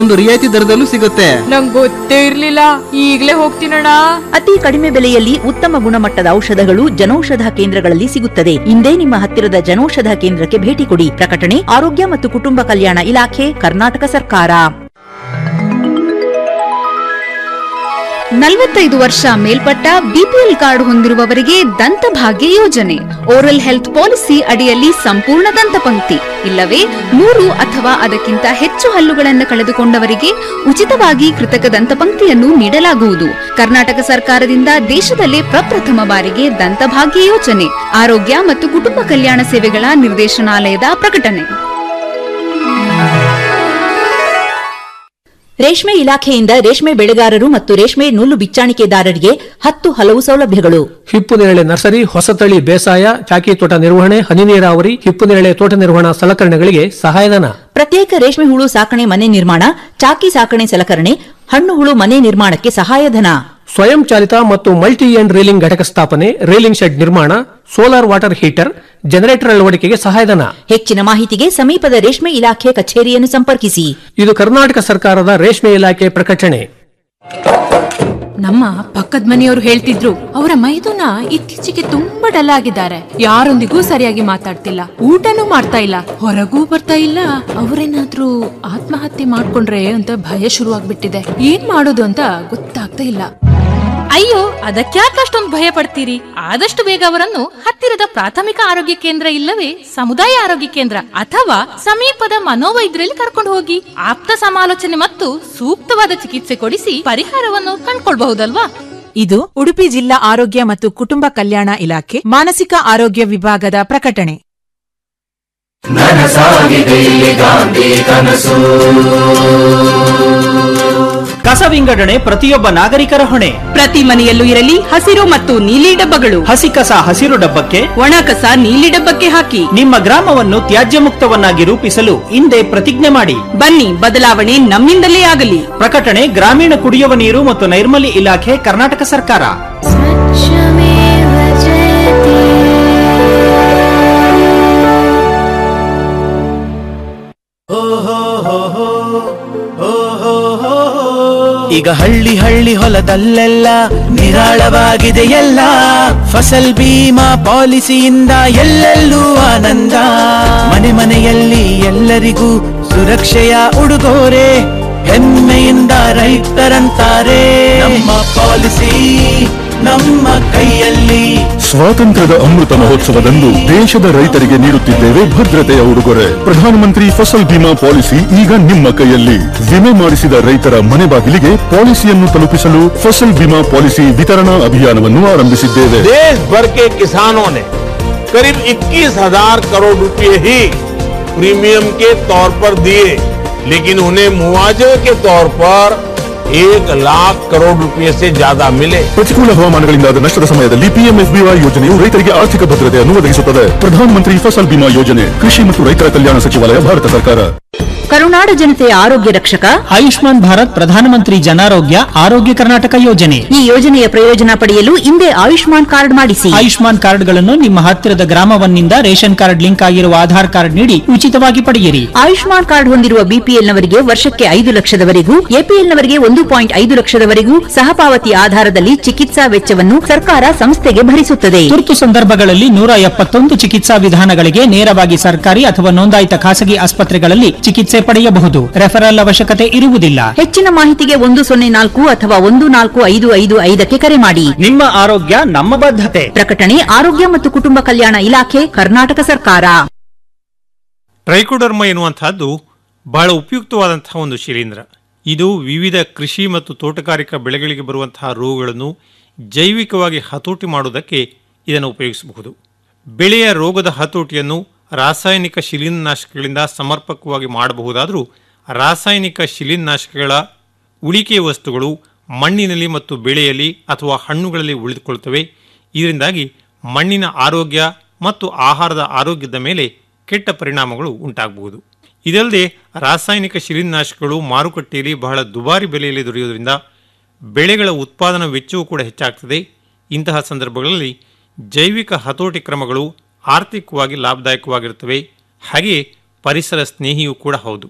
ಒಂದು ರಿಯಾಯಿತಿ ದರದಲ್ಲೂ ಸಿಗುತ್ತೆ ನಂಗ್ ಗೊತ್ತೇ ಇರ್ಲಿಲ್ಲ ಈಗ್ಲೇ ಹೋಗ್ತೀನಣ್ಣ ಅತಿ ಕಡಿಮೆ ಬೆಲೆಯಲ್ಲಿ ಉತ್ತಮ ಗುಣಮಟ್ಟದ ಔಷಧಗಳು ಜನೌಷಧ ಕೇಂದ್ರಗಳಲ್ಲಿ ಸಿಗುತ್ತದೆ ಇಂದೇ ನಿಮ್ಮ ಹತ್ತಿರದ ಜನೌಷಧ ಕೇಂದ್ರಕ್ಕೆ ಭೇಟಿ ಕೊಡಿ ಪ್ರಕಟಣೆ ಆರೋಗ್ಯ ಮತ್ತು ಕುಟುಂಬ ಕಲ್ಯಾಣ ಇಲಾಖೆ ಕರ್ನಾಟಕ ಸರ್ಕಾರ ನಲವತ್ತೈದು ವರ್ಷ ಮೇಲ್ಪಟ್ಟ ಬಿಪಿಎಲ್ ಕಾರ್ಡ್ ಹೊಂದಿರುವವರಿಗೆ ದಂತಭಾಗ್ಯ ಯೋಜನೆ ಓರಲ್ ಹೆಲ್ತ್ ಪಾಲಿಸಿ ಅಡಿಯಲ್ಲಿ ಸಂಪೂರ್ಣ ದಂತಪಂಕ್ತಿ ಇಲ್ಲವೇ ಮೂರು ಅಥವಾ ಅದಕ್ಕಿಂತ ಹೆಚ್ಚು ಹಲ್ಲುಗಳನ್ನು ಕಳೆದುಕೊಂಡವರಿಗೆ ಉಚಿತವಾಗಿ ಕೃತಕ ದಂತಪಂಕ್ತಿಯನ್ನು ನೀಡಲಾಗುವುದು ಕರ್ನಾಟಕ ಸರ್ಕಾರದಿಂದ ದೇಶದಲ್ಲೇ ಪ್ರಪ್ರಥಮ ಬಾರಿಗೆ ದಂತಭಾಗ್ಯ ಯೋಜನೆ ಆರೋಗ್ಯ ಮತ್ತು ಕುಟುಂಬ ಕಲ್ಯಾಣ ಸೇವೆಗಳ ನಿರ್ದೇಶನಾಲಯದ ಪ್ರಕಟಣೆ ರೇಷ್ಮೆ ಇಲಾಖೆಯಿಂದ ರೇಷ್ಮೆ ಬೆಳೆಗಾರರು ಮತ್ತು ರೇಷ್ಮೆ ನೂಲು ಬಿಚ್ಚಾಣಿಕೆದಾರರಿಗೆ ಹತ್ತು ಹಲವು ಸೌಲಭ್ಯಗಳು ಹಿಪ್ಪು ನೇರಳೆ ನರ್ಸರಿ ಹೊಸತಳಿ ಬೇಸಾಯ ಚಾಕಿ ತೋಟ ನಿರ್ವಹಣೆ ಹನಿ ನೀರಾವರಿ ಹಿಪ್ಪು ನೇರಳೆ ತೋಟ ನಿರ್ವಹಣಾ ಸಲಕರಣೆಗಳಿಗೆ ಸಹಾಯಧನ ಪ್ರತ್ಯೇಕ ರೇಷ್ಮೆ ಹುಳು ಸಾಕಣೆ ಮನೆ ನಿರ್ಮಾಣ ಚಾಕಿ ಸಾಕಣೆ ಸಲಕರಣೆ ಹಣ್ಣು ಹುಳು ಮನೆ ನಿರ್ಮಾಣಕ್ಕೆ ಸಹಾಯಧನ ಸ್ವಯಂ ಚಾಲಿತ ಮತ್ತು ಮಲ್ಟಿ ಎಂಡ್ ರೀಲಿಂಗ್ ಘಟಕ ಸ್ಥಾಪನೆ ರೀಲಿಂಗ್ ಶೆಡ್ ನಿರ್ಮಾಣ ಸೋಲಾರ್ ವಾಟರ್ ಹೀಟರ್ ಜನರೇಟರ್ ಅಳವಡಿಕೆಗೆ ಸಹಾಯಧನ ಹೆಚ್ಚಿನ ಮಾಹಿತಿಗೆ ಸಮೀಪದ ರೇಷ್ಮೆ ಇಲಾಖೆ ಕಚೇರಿಯನ್ನು ಸಂಪರ್ಕಿಸಿ ಇದು ಕರ್ನಾಟಕ ಸರ್ಕಾರದ ರೇಷ್ಮೆ ಇಲಾಖೆ ಪ್ರಕಟಣೆ ನಮ್ಮ ಪಕ್ಕದ ಮನೆಯವರು ಹೇಳ್ತಿದ್ರು ಅವರ ಮೈದುನ ಇತ್ತೀಚೆಗೆ ತುಂಬಾ ಡಲ್ ಆಗಿದ್ದಾರೆ ಯಾರೊಂದಿಗೂ ಸರಿಯಾಗಿ ಮಾತಾಡ್ತಿಲ್ಲ ಊಟನೂ ಮಾಡ್ತಾ ಇಲ್ಲ ಹೊರಗೂ ಬರ್ತಾ ಇಲ್ಲ ಅವರೇನಾದ್ರೂ ಆತ್ಮಹತ್ಯೆ ಮಾಡ್ಕೊಂಡ್ರೆ ಅಂತ ಭಯ ಶುರುವಾಗ್ಬಿಟ್ಟಿದೆ ಏನ್ ಮಾಡೋದು ಅಂತ ಗೊತ್ತಾಗ್ತಾ ಇಲ್ಲ ಅಯ್ಯೋ ಅದಕ್ಯಾಕೆ ಅಷ್ಟೊಂದು ಭಯ ಪಡ್ತೀರಿ ಆದಷ್ಟು ಬೇಗ ಅವರನ್ನು ಹತ್ತಿರದ ಪ್ರಾಥಮಿಕ ಆರೋಗ್ಯ ಕೇಂದ್ರ ಇಲ್ಲವೇ ಸಮುದಾಯ ಆರೋಗ್ಯ ಕೇಂದ್ರ ಅಥವಾ ಸಮೀಪದ ಮನೋವೈದ್ಯರಲ್ಲಿ ಕರ್ಕೊಂಡು ಹೋಗಿ ಆಪ್ತ ಸಮಾಲೋಚನೆ ಮತ್ತು ಸೂಕ್ತವಾದ ಚಿಕಿತ್ಸೆ ಕೊಡಿಸಿ ಪರಿಹಾರವನ್ನು ಕಂಡ್ಕೊಳ್ಬಹುದಲ್ವಾ ಇದು ಉಡುಪಿ ಜಿಲ್ಲಾ ಆರೋಗ್ಯ ಮತ್ತು ಕುಟುಂಬ ಕಲ್ಯಾಣ ಇಲಾಖೆ ಮಾನಸಿಕ ಆರೋಗ್ಯ ವಿಭಾಗದ ಪ್ರಕಟಣೆ ಕಸ ವಿಂಗಡಣೆ ಪ್ರತಿಯೊಬ್ಬ ನಾಗರಿಕರ ಹೊಣೆ ಪ್ರತಿ ಮನೆಯಲ್ಲೂ ಇರಲಿ ಹಸಿರು ಮತ್ತು ನೀಲಿ ಡಬ್ಬಗಳು ಹಸಿ ಕಸ ಹಸಿರು ಡಬ್ಬಕ್ಕೆ ಒಣ ಕಸ ನೀಲಿ ಡಬ್ಬಕ್ಕೆ ಹಾಕಿ ನಿಮ್ಮ ಗ್ರಾಮವನ್ನು ತ್ಯಾಜ್ಯ ಮುಕ್ತವನ್ನಾಗಿ ರೂಪಿಸಲು ಹಿಂದೆ ಪ್ರತಿಜ್ಞೆ ಮಾಡಿ ಬನ್ನಿ ಬದಲಾವಣೆ ನಮ್ಮಿಂದಲೇ ಆಗಲಿ ಪ್ರಕಟಣೆ ಗ್ರಾಮೀಣ ಕುಡಿಯುವ ನೀರು ಮತ್ತು ನೈರ್ಮಲ್ಯ ಇಲಾಖೆ ಕರ್ನಾಟಕ ಸರ್ಕಾರ ಈಗ ಹಳ್ಳಿ ಹಳ್ಳಿ ಹೊಲದಲ್ಲೆಲ್ಲ ನಿರಾಳವಾಗಿದೆ ಎಲ್ಲ ಫಸಲ್ ಬೀಮಾ ಪಾಲಿಸಿಯಿಂದ ಎಲ್ಲೆಲ್ಲೂ ಆನಂದ ಮನೆ ಮನೆಯಲ್ಲಿ ಎಲ್ಲರಿಗೂ ಸುರಕ್ಷೆಯ ಉಡುಗೊರೆ ಹೆಮ್ಮೆಯಿಂದ ರೈತರಂತಾರೆ ನಮ್ಮ ಪಾಲಿಸಿ ನಮ್ಮ ಕೈಯಲ್ಲಿ ಸ್ವಾತಂತ್ರ್ಯದ ಅಮೃತ ಮಹೋತ್ಸವದಂದು ದೇಶದ ರೈತರಿಗೆ ನೀಡುತ್ತಿದ್ದೇವೆ ಭದ್ರತೆಯ ಉಡುಗೊರೆ ಪ್ರಧಾನಮಂತ್ರಿ ಫಸಲ್ ಬಿಮಾ ಪಾಲಿಸಿ ಈಗ ನಿಮ್ಮ ಕೈಯಲ್ಲಿ ವಿಮೆ ಮಾಡಿಸಿದ ರೈತರ ಮನೆ ಬಾಗಿಲಿಗೆ ಪಾಲಿಸಿಯನ್ನು ತಲುಪಿಸಲು ಫಸಲ್ ಬಿಮಾ ಪಾಲಿಸಿ ವಿತರಣಾ ಅಭಿಯಾನವನ್ನು ಆರಂಭಿಸಿದ್ದೇವೆ देश भर के किसानों ने करीब 21,000 करोड़ रुपए ही प्रीमियम के तौर पर दिए लेकिन उन्हें मुआवजे के तौर पर एक लाख करोड़ रुपए से ज्यादा मिले ಪ್ರತಿಕೂಲ ಹವಾಮಾನಗಳಿಂದಾದ ನಷ್ಟದ ಸಮಯದಲ್ಲಿ ಪಿಎಂಎಫ್ಬಿವೈ ಯೋಜನೆಯು ರೈತರಿಗೆ ಆರ್ಥಿಕ ಭದ್ರತೆಯನ್ನು ಒದಗಿಸುತ್ತದೆ ಪ್ರಧಾನಮಂತ್ರಿ ಫಸಲ್ ಬಿಮಾ ಯೋಜನೆ ಕೃಷಿ ಮತ್ತು ರೈತರ ಕಲ್ಯಾಣ ಸಚಿವಾಲಯ ಭಾರತ ಸರ್ಕಾರ ಕರುನಾಡ ಜನತೆಯ ಆರೋಗ್ಯ ರಕ್ಷಕ ಆಯುಷ್ಮಾನ್ ಭಾರತ್ ಪ್ರಧಾನಮಂತ್ರಿ ಜನಾರೋಗ್ಯ ಆರೋಗ್ಯ ಕರ್ನಾಟಕ ಯೋಜನೆ ಈ ಯೋಜನೆಯ ಪ್ರಯೋಜನ ಪಡೆಯಲು ಇಂದೇ ಆಯುಷ್ಮಾನ್ ಕಾರ್ಡ್ ಮಾಡಿಸಿ ಆಯುಷ್ಮಾನ್ ಕಾರ್ಡ್ಗಳನ್ನು ನಿಮ್ಮ ಹತ್ತಿರದ ಗ್ರಾಮವನ್ನಿಂದ ರೇಷನ್ ಕಾರ್ಡ್ ಲಿಂಕ್ ಆಗಿರುವ ಆಧಾರ್ ಕಾರ್ಡ್ ನೀಡಿ ಉಚಿತವಾಗಿ ಪಡೆಯಿರಿ ಆಯುಷ್ಮಾನ್ ಕಾರ್ಡ್ ಹೊಂದಿರುವ ಬಿಪಿಎಲ್ನವರಿಗೆ ವರ್ಷಕ್ಕೆ ಐದು ಲಕ್ಷದವರೆಗೂ ಎಪಿಎಲ್ನವರಿಗೆ ಒಂದು ಪಾಯಿಂಟ್ ಐದು ಲಕ್ಷದವರೆಗೂ ಸಹಪಾವತಿ ಆಧಾರದಲ್ಲಿ ಚಿಕಿತ್ಸಾ ವೆಚ್ಚವನ್ನು ಸರ್ಕಾರ ಸಂಸ್ಥೆಗೆ ಭರಿಸುತ್ತದೆ ತುರ್ತು ಸಂದರ್ಭಗಳಲ್ಲಿ ನೂರ ಎಪ್ಪತ್ತೊಂದು ಚಿಕಿತ್ಸಾ ವಿಧಾನಗಳಿಗೆ ನೇರವಾಗಿ ಸರ್ಕಾರಿ ಅಥವಾ ನೋಂದಾಯಿತ ಖಾಸಗಿ ಆಸ್ಪತ್ರೆಗಳಲ್ಲಿ ಚಿಕಿತ್ಸೆ ಪಡೆಯಬಹುದು ರೆಫರಲ್ ಅವಶ್ಯಕತೆ ಇರುವುದಿಲ್ಲ ಹೆಚ್ಚಿನ ಮಾಹಿತಿಗೆ ಒಂದು ಸೊನ್ನೆ ನಾಲ್ಕು ಅಥವಾ ಒಂದು ನಾಲ್ಕು ಐದು ಐದು ಐದಕ್ಕೆ ಕರೆ ಮಾಡಿ ನಿಮ್ಮ ಆರೋಗ್ಯ ನಮ್ಮ ಬದ್ಧತೆ ಪ್ರಕಟಣೆ ಆರೋಗ್ಯ ಮತ್ತು ಕುಟುಂಬ ಕಲ್ಯಾಣ ಇಲಾಖೆ ಕರ್ನಾಟಕ ಸರ್ಕಾರ ಟ್ರೈಕೋಡರ್ಮ ಎನ್ನುವಂತಹದ್ದು ಬಹಳ ಉಪಯುಕ್ತವಾದಂತಹ ಒಂದು ಶಿಲೀಂಧ್ರ ಇದು ವಿವಿಧ ಕೃಷಿ ಮತ್ತು ತೋಟಗಾರಿಕಾ ಬೆಳೆಗಳಿಗೆ ಬರುವಂತಹ ರೋಗಗಳನ್ನು ಜೈವಿಕವಾಗಿ ಹತೋಟಿ ಮಾಡುವುದಕ್ಕೆ ಇದನ್ನು ಉಪಯೋಗಿಸಬಹುದು ಬೆಳೆಯ ರೋಗದ ಹತೋಟಿಯನ್ನು ರಾಸಾಯನಿಕ ಶಿಲೀಂಧ್ರನಾಶಕಗಳಿಂದ ಸಮರ್ಪಕವಾಗಿ ಮಾಡಬಹುದಾದರೂ ರಾಸಾಯನಿಕ ಶಿಲೀಂಧ್ರನಾಶಕಗಳ ಉಳಿಕೆ ವಸ್ತುಗಳು ಮಣ್ಣಿನಲ್ಲಿ ಮತ್ತು ಬೆಳೆಯಲ್ಲಿ ಅಥವಾ ಹಣ್ಣುಗಳಲ್ಲಿ ಉಳಿದುಕೊಳ್ಳುತ್ತವೆ ಇದರಿಂದಾಗಿ ಮಣ್ಣಿನ ಆರೋಗ್ಯ ಮತ್ತು ಆಹಾರದ ಆರೋಗ್ಯದ ಮೇಲೆ ಕೆಟ್ಟ ಪರಿಣಾಮಗಳು ಉಂಟಾಗಬಹುದು ಇದಲ್ಲದೆ ರಾಸಾಯನಿಕ ಶಿಲೀಂಧ್ರನಾಶಕಗಳು ಮಾರುಕಟ್ಟೆಯಲ್ಲಿ ಬಹಳ ದುಬಾರಿ ಬೆಲೆಯಲ್ಲಿ ದೊರೆಯುವುದರಿಂದ ಬೆಳೆಗಳ ಉತ್ಪಾದನಾ ವೆಚ್ಚವೂ ಕೂಡ ಹೆಚ್ಚಾಗ್ತದೆ ಇಂತಹ ಸಂದರ್ಭಗಳಲ್ಲಿ ಜೈವಿಕ ಹತೋಟಿ ಕ್ರಮಗಳು ಆರ್ಥಿಕವಾಗಿ ಲಾಭದಾಯಕವಾಗಿರುತ್ತವೆ ಹಾಗೆಯೇ ಪರಿಸರ ಸ್ನೇಹಿಯೂ ಕೂಡ ಹೌದು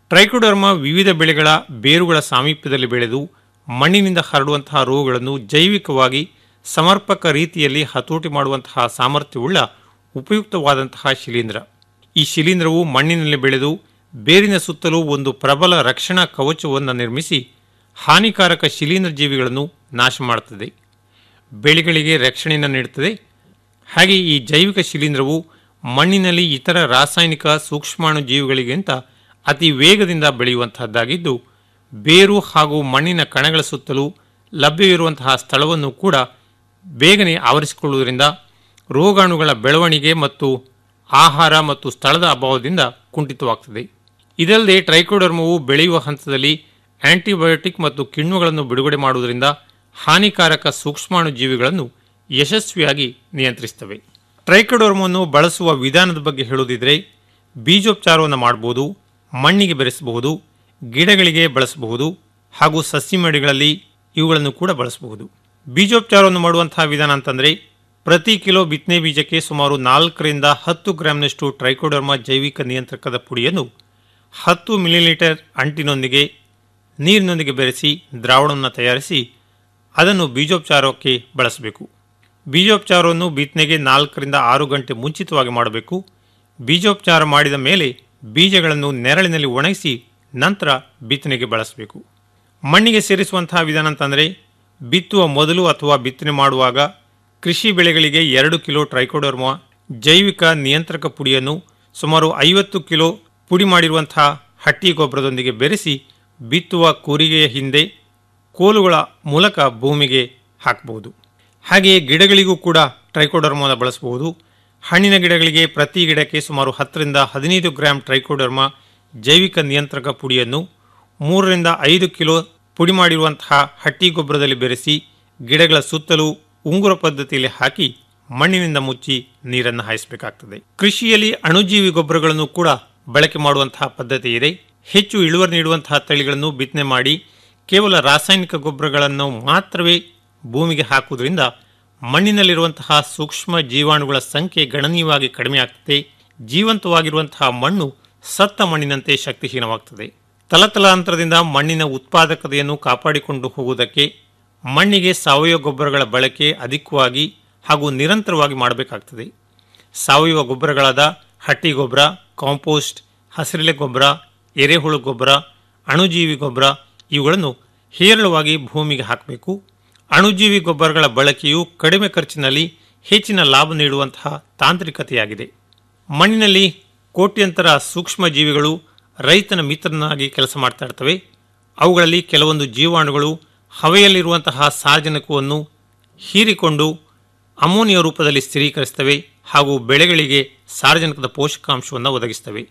ಟ್ರೈಕೋಡರ್ಮ ವಿವಿಧ ಬೆಳೆಗಳ ಬೇರುಗಳ ಸಾಮೀಪ್ಯದಲ್ಲಿ ಬೆಳೆದು ಮಣ್ಣಿನಿಂದ ಹರಡುವಂತಹ ರೋಗಗಳನ್ನು ಜೈವಿಕವಾಗಿ ಸಮರ್ಪಕ ರೀತಿಯಲ್ಲಿ ಹತೋಟಿ ಮಾಡುವಂತಹ ಸಾಮರ್ಥ್ಯವುಳ್ಳ ಉಪಯುಕ್ತವಾದಂತಹ ಶಿಲೀಂಧ್ರ ಈ ಶಿಲೀಂಧ್ರವು ಮಣ್ಣಿನಲ್ಲಿ ಬೆಳೆದು ಬೇರಿನ ಸುತ್ತಲೂ ಒಂದು ಪ್ರಬಲ ರಕ್ಷಣಾ ಕವಚವನ್ನು ನಿರ್ಮಿಸಿ ಹಾನಿಕಾರಕ ಶಿಲೀಂಧ್ರ ಜೀವಿಗಳನ್ನು ನಾಶ ಮಾಡುತ್ತದೆ ಬೆಳೆಗಳಿಗೆ ರಕ್ಷಣೆಯನ್ನು ನೀಡುತ್ತದೆ ಹಾಗೆ ಈ ಜೈವಿಕ ಶಿಲೀಂಧ್ರವು ಮಣ್ಣಿನಲ್ಲಿ ಇತರ ರಾಸಾಯನಿಕ ಸೂಕ್ಷ್ಮಾಣು ಜೀವಿಗಳಿಗಿಂತ ಅತಿ ವೇಗದಿಂದ ಬೆಳೆಯುವಂತಹದ್ದಾಗಿದ್ದು ಬೇರು ಹಾಗೂ ಮಣ್ಣಿನ ಕಣಗಳ ಸುತ್ತಲೂ ಲಭ್ಯವಿರುವಂತಹ ಸ್ಥಳವನ್ನು ಕೂಡ ಬೇಗನೆ ಆವರಿಸಿಕೊಳ್ಳುವುದರಿಂದ ರೋಗಾಣುಗಳ ಬೆಳವಣಿಗೆ ಮತ್ತು ಆಹಾರ ಮತ್ತು ಸ್ಥಳದ ಅಭಾವದಿಂದ ಕುಂಠಿತವಾಗ್ತದೆ ಇದಲ್ಲದೆ ಟ್ರೈಕೋಡರ್ಮವು ಬೆಳೆಯುವ ಹಂತದಲ್ಲಿ ಆಂಟಿಬಯೋಟಿಕ್ ಮತ್ತು ಕಿಣ್ವಗಳನ್ನು ಬಿಡುಗಡೆ ಮಾಡುವುದರಿಂದ ಹಾನಿಕಾರಕ ಸೂಕ್ಷ್ಮಾಣು ಜೀವಿಗಳನ್ನು ಯಶಸ್ವಿಯಾಗಿ ನಿಯಂತ್ರಿಸುತ್ತವೆ ಟ್ರೈಕೋಡರ್ಮವನ್ನು ಬಳಸುವ ವಿಧಾನದ ಬಗ್ಗೆ ಹೇಳುವುದಿದ್ರೆ ಬೀಜೋಪಚಾರವನ್ನು ಮಾಡಬಹುದು ಮಣ್ಣಿಗೆ ಬೆರೆಸಬಹುದು ಗಿಡಗಳಿಗೆ ಬಳಸಬಹುದು ಹಾಗೂ ಸಸ್ಯಮಡಿಗಳಲ್ಲಿ ಇವುಗಳನ್ನು ಕೂಡ ಬಳಸಬಹುದು ಬೀಜೋಪಚಾರವನ್ನು ಮಾಡುವಂತಹ ವಿಧಾನ ಅಂತಂದರೆ ಪ್ರತಿ ಕಿಲೋ ಬಿತ್ತನೆ ಬೀಜಕ್ಕೆ ಸುಮಾರು ನಾಲ್ಕರಿಂದ ಹತ್ತು ಗ್ರಾಂನಷ್ಟು ಟ್ರೈಕೋಡರ್ಮಾ ಜೈವಿಕ ನಿಯಂತ್ರಕದ ಪುಡಿಯನ್ನು ಹತ್ತು ಮಿಲಿಲೀಟರ್ ಅಂಟಿನೊಂದಿಗೆ ನೀರಿನೊಂದಿಗೆ ಬೆರೆಸಿ ದ್ರಾವಣವನ್ನು ತಯಾರಿಸಿ ಅದನ್ನು ಬೀಜೋಪಚಾರಕ್ಕೆ ಬಳಸಬೇಕು ಬೀಜೋಪಚಾರವನ್ನು ಬಿತ್ತನೆಗೆ ನಾಲ್ಕರಿಂದ ಆರು ಗಂಟೆ ಮುಂಚಿತವಾಗಿ ಮಾಡಬೇಕು ಬೀಜೋಪಚಾರ ಮಾಡಿದ ಮೇಲೆ ಬೀಜಗಳನ್ನು ನೆರಳಿನಲ್ಲಿ ಒಣಗಿಸಿ ನಂತರ ಬಿತ್ತನೆಗೆ ಬಳಸಬೇಕು ಮಣ್ಣಿಗೆ ಸೇರಿಸುವಂತಹ ವಿಧಾನ ಅಂತಂದರೆ ಬಿತ್ತುವ ಮೊದಲು ಅಥವಾ ಬಿತ್ತನೆ ಮಾಡುವಾಗ ಕೃಷಿ ಬೆಳೆಗಳಿಗೆ ಎರಡು ಕಿಲೋ ಟ್ರೈಕೋಡರ್ಮಾ ಜೈವಿಕ ನಿಯಂತ್ರಕ ಪುಡಿಯನ್ನು ಸುಮಾರು ಐವತ್ತು ಕಿಲೋ ಪುಡಿ ಮಾಡಿರುವಂತಹ ಹಟ್ಟಿ ಗೊಬ್ಬರದೊಂದಿಗೆ ಬೆರೆಸಿ ಬಿತ್ತುವ ಕೂರಿಗೆಯ ಹಿಂದೆ ಕೋಲುಗಳ ಮೂಲಕ ಭೂಮಿಗೆ ಹಾಕಬಹುದು ಹಾಗೆಯೇ ಗಿಡಗಳಿಗೂ ಕೂಡ ಟ್ರೈಕೋಡರ್ಮಾನ ಬಳಸಬಹುದು ಹಣ್ಣಿನ ಗಿಡಗಳಿಗೆ ಪ್ರತಿ ಗಿಡಕ್ಕೆ ಸುಮಾರು ಹತ್ತರಿಂದ ಹದಿನೈದು ಗ್ರಾಂ ಟ್ರೈಕೋಡರ್ಮಾ ಜೈವಿಕ ನಿಯಂತ್ರಕ ಪುಡಿಯನ್ನು ಮೂರರಿಂದ ಐದು ಕಿಲೋ ಪುಡಿ ಮಾಡಿರುವಂತಹ ಹಟ್ಟಿ ಗೊಬ್ಬರದಲ್ಲಿ ಬೆರೆಸಿ ಗಿಡಗಳ ಸುತ್ತಲೂ ಉಂಗುರ ಪದ್ಧತಿಯಲ್ಲಿ ಹಾಕಿ ಮಣ್ಣಿನಿಂದ ಮುಚ್ಚಿ ನೀರನ್ನು ಹಾಯಿಸಬೇಕಾಗ್ತದೆ ಕೃಷಿಯಲ್ಲಿ ಅಣುಜೀವಿ ಗೊಬ್ಬರಗಳನ್ನು ಕೂಡ ಬಳಕೆ ಮಾಡುವಂತಹ ಪದ್ಧತಿ ಇದೆ ಹೆಚ್ಚು ಇಳುವರಿ ನೀಡುವಂತಹ ತಳಿಗಳನ್ನು ಬಿತ್ತನೆ ಮಾಡಿ ಕೇವಲ ರಾಸಾಯನಿಕ ಗೊಬ್ಬರಗಳನ್ನು ಮಾತ್ರವೇ ಭೂಮಿಗೆ ಹಾಕುವುದರಿಂದ ಮಣ್ಣಿನಲ್ಲಿರುವಂತಹ ಸೂಕ್ಷ್ಮ ಜೀವಾಣುಗಳ ಸಂಖ್ಯೆ ಗಣನೀಯವಾಗಿ ಕಡಿಮೆಯಾಗ್ತದೆ ಜೀವಂತವಾಗಿರುವಂತಹ ಮಣ್ಣು ಸತ್ತ ಮಣ್ಣಿನಂತೆ ಶಕ್ತಿಹೀನವಾಗ್ತದೆ ತಲತಲಾಂತರದಿಂದ ಮಣ್ಣಿನ ಉತ್ಪಾದಕತೆಯನ್ನು ಕಾಪಾಡಿಕೊಂಡು ಹೋಗುವುದಕ್ಕೆ ಮಣ್ಣಿಗೆ ಸಾವಯವ ಗೊಬ್ಬರಗಳ ಬಳಕೆ ಅಧಿಕವಾಗಿ ಹಾಗೂ ನಿರಂತರವಾಗಿ ಮಾಡಬೇಕಾಗ್ತದೆ ಸಾವಯವ ಗೊಬ್ಬರಗಳಾದ ಹಟ್ಟಿ ಗೊಬ್ಬರ ಕಾಂಪೋಸ್ಟ್ ಹಸಿರೆಲೆ ಗೊಬ್ಬರ ಎರೆಹುಳು ಗೊಬ್ಬರ ಅಣುಜೀವಿ ಗೊಬ್ಬರ ಇವುಗಳನ್ನು ಹೇರಳವಾಗಿ ಭೂಮಿಗೆ ಹಾಕಬೇಕು ಅಣುಜೀವಿ ಗೊಬ್ಬರಗಳ ಬಳಕೆಯು ಕಡಿಮೆ ಖರ್ಚಿನಲ್ಲಿ ಹೆಚ್ಚಿನ ಲಾಭ ನೀಡುವಂತಹ ತಾಂತ್ರಿಕತೆಯಾಗಿದೆ ಮಣ್ಣಿನಲ್ಲಿ ಕೋಟ್ಯಂತರ ಸೂಕ್ಷ್ಮ ಜೀವಿಗಳು ರೈತನ ಮಿತ್ರನಾಗಿ ಕೆಲಸ ಮಾಡ್ತಾ ಇರ್ತವೆ ಅವುಗಳಲ್ಲಿ ಕೆಲವೊಂದು ಜೀವಾಣುಗಳು ಹವೆಯಲ್ಲಿರುವಂತಹ ಸಾರ್ವಜನಿಕವನ್ನು ಹೀರಿಕೊಂಡು ಅಮೋನಿಯ ರೂಪದಲ್ಲಿ ಸ್ಥಿರೀಕರಿಸ್ತವೆ ಹಾಗೂ ಬೆಳೆಗಳಿಗೆ ಸಾರ್ವಜನಿಕದ ಪೋಷಕಾಂಶವನ್ನು ಒದಗಿಸ್ತವೆ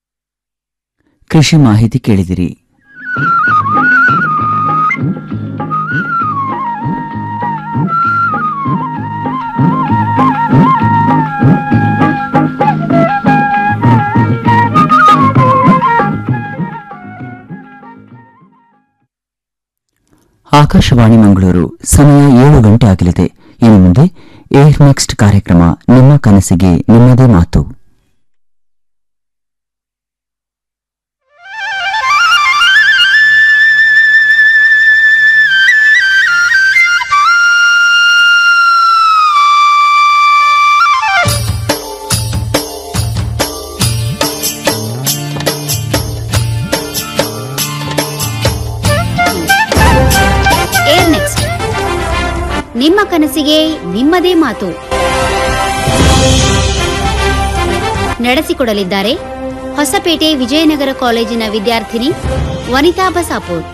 ಕೃಷಿ ಮಾಹಿತಿ ಕೇಳಿದಿರಿ ಆಕಾಶವಾಣಿ ಮಂಗಳೂರು ಸಮಯ ಏಳು ಗಂಟೆ ಆಗಲಿದೆ ಇನ್ನು ಮುಂದೆ ಏರ್ ನೆಕ್ಸ್ಟ್ ಕಾರ್ಯಕ್ರಮ ನಿಮ್ಮ ಕನಸಿಗೆ ನಿಮ್ಮದೇ ಮಾತು ಏರ್ ನೆಕ್ಸ್ಟ್ ನಿಮ್ಮ ಕನಸಿಗೆ ನಿಮ್ಮದೇ ಮಾತು ನಡೆಸಿಕೊಡಲಿದ್ದಾರೆ ಹೊಸಪೇಟೆ ವಿಜಯನಗರ ಕಾಲೇಜಿನ ವಿದ್ಯಾರ್ಥಿನಿ ವನಿತಾ ಬಸಾಪುರ್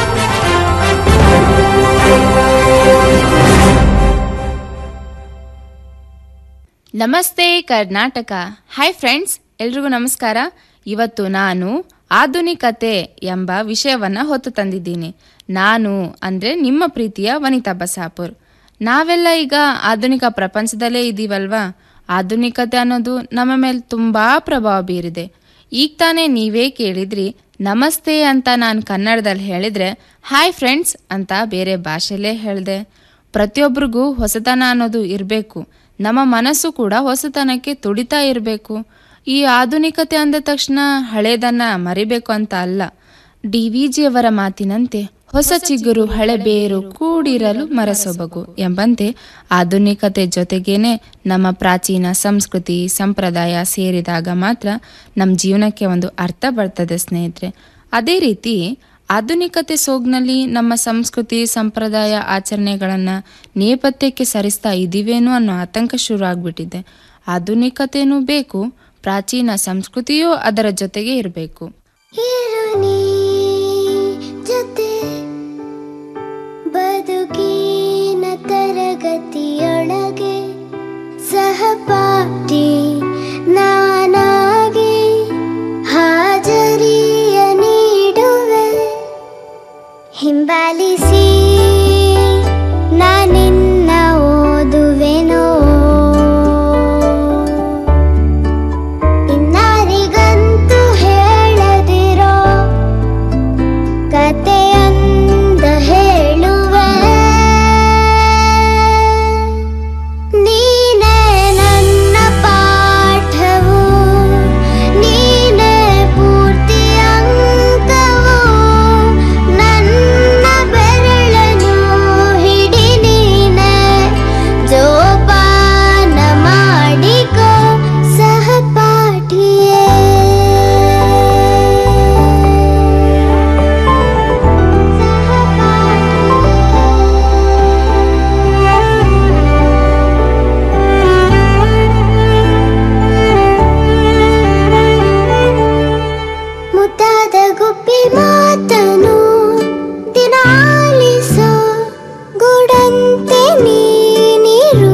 ನಮಸ್ತೆ ಕರ್ನಾಟಕ ಹಾಯ್ ಫ್ರೆಂಡ್ಸ್ ಎಲ್ರಿಗೂ ನಮಸ್ಕಾರ ಇವತ್ತು ನಾನು ಆಧುನಿಕತೆ ಎಂಬ ವಿಷಯವನ್ನ ಹೊತ್ತು ತಂದಿದ್ದೀನಿ ನಾನು ಅಂದ್ರೆ ನಿಮ್ಮ ಪ್ರೀತಿಯ ವನಿತಾ ಬಸಾಪುರ್ ನಾವೆಲ್ಲ ಈಗ ಆಧುನಿಕ ಪ್ರಪಂಚದಲ್ಲೇ ಇದ್ದೀವಲ್ವಾ ಆಧುನಿಕತೆ ಅನ್ನೋದು ನಮ್ಮ ಮೇಲೆ ತುಂಬಾ ಪ್ರಭಾವ ಬೀರಿದೆ ಈಗ ತಾನೇ ನೀವೇ ಕೇಳಿದ್ರಿ ನಮಸ್ತೆ ಅಂತ ನಾನು ಕನ್ನಡದಲ್ಲಿ ಹೇಳಿದ್ರೆ ಹಾಯ್ ಫ್ರೆಂಡ್ಸ್ ಅಂತ ಬೇರೆ ಭಾಷೆಯಲ್ಲೇ ಹೇಳಿದೆ ಪ್ರತಿಯೊಬ್ಬರಿಗೂ ಹೊಸತನ ಅನ್ನೋದು ಇರಬೇಕು ನಮ್ಮ ಮನಸ್ಸು ಕೂಡ ಹೊಸತನಕ್ಕೆ ತುಡಿತಾ ಇರಬೇಕು ಈ ಆಧುನಿಕತೆ ಅಂದ ತಕ್ಷಣ ಹಳೇದನ್ನ ಮರಿಬೇಕು ಅಂತ ಅಲ್ಲ ಡಿ ವಿ ಜಿಯವರ ಮಾತಿನಂತೆ ಹೊಸ ಚಿಗುರು ಹಳೆ ಬೇರು ಕೂಡಿರಲು ಮರಸೊಬಗು ಎಂಬಂತೆ ಆಧುನಿಕತೆ ಜೊತೆಗೇನೆ ನಮ್ಮ ಪ್ರಾಚೀನ ಸಂಸ್ಕೃತಿ ಸಂಪ್ರದಾಯ ಸೇರಿದಾಗ ಮಾತ್ರ ನಮ್ಮ ಜೀವನಕ್ಕೆ ಒಂದು ಅರ್ಥ ಬರ್ತದೆ ಸ್ನೇಹಿತರೆ ಅದೇ ರೀತಿ ಆಧುನಿಕತೆ ಸೋಗ್ನಲ್ಲಿ ನಮ್ಮ ಸಂಸ್ಕೃತಿ ಸಂಪ್ರದಾಯ ಆಚರಣೆಗಳನ್ನು ನೇಪಥ್ಯಕ್ಕೆ ಸರಿಸ್ತಾ ಇದ್ದೀವೇನೋ ಅನ್ನೋ ಆತಂಕ ಶುರು ಆಗ್ಬಿಟ್ಟಿದೆ ಆಧುನಿಕತೆನೂ ಬೇಕು ಪ್ರಾಚೀನ ಸಂಸ್ಕೃತಿಯೂ ಅದರ ಜೊತೆಗೆ ಇರಬೇಕು ಜೊತೆ ಬದುಕಿನ ತರಗತಿಯೊಳಗೆ ಸಹಪಾಠಿ ನಾನಾಗಿ ಹಾಜರಿಯ ನೀಡುವೆ ಹಿಂಬಾಲಿಸಿ ನಾನಿನ್ನ ಓದುವೆನೋ ಇನ್ನಾರಿಗಂತೂ ಹೇಳದಿರೋ ಕತೆಯೊಂದ ಹೇಳುವೆ ನೀನೇ ನನ್ನ ಪಾಠವು ನೀನೇ ಪೂರ್ತಿ ಅಂಕವು ನನ್ನ ಬೆರಳನು ಹಿಡಿ ನೀನೆ ಜೋಪಾನ ಮಾಡಿಕೋ ಸಹಪಾಠಿಯೇ ಮುದ್ದಾದ ಗುಬ್ಬಿ ಮಾತನು ದಿನ ಆಲಿಸೋ ಗುಡಂತೆ ನೀನಿರು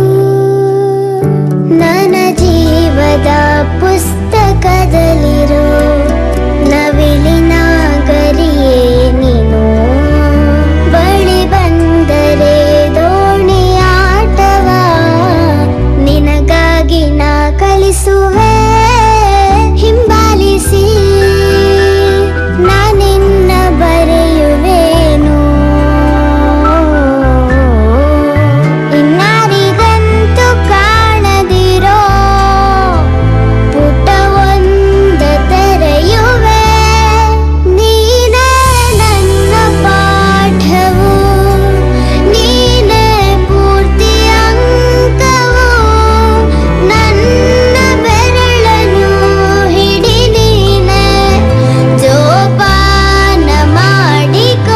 ನನ್ನ ಜೀವದ ಪುಸ್ತಕದಲ್ಲಿರೋ ನವಿಲಿನ ಗರಿಯೇ ನೀನು ಬಳಿ ಬಂದರೆ ದೋಣಿ ಆಟವ ನಿನಗಾಗಿ ನಾ ಕಲಿಸುವೆ ಹಿಂಬಾಲಿಸಿ ನಾನಿನ್ನ ಬರೆಯುವೇನು ಇನ್ನಾರಿಗಂತೂ ಕಾಣದಿರೋ ಪುಟವೊಂದ ತೆರೆಯುವೆ ನೀನೇ ನನ್ನ ಪಾಠವು ನೀನೇ ಪೂರ್ತಿ ಅಂಕವು ನನ್ನ ಬೆರಳನು ಹಿಡಿ ನೀನೆ ಜೋಪಾನ ಮಾಡಿಕೋ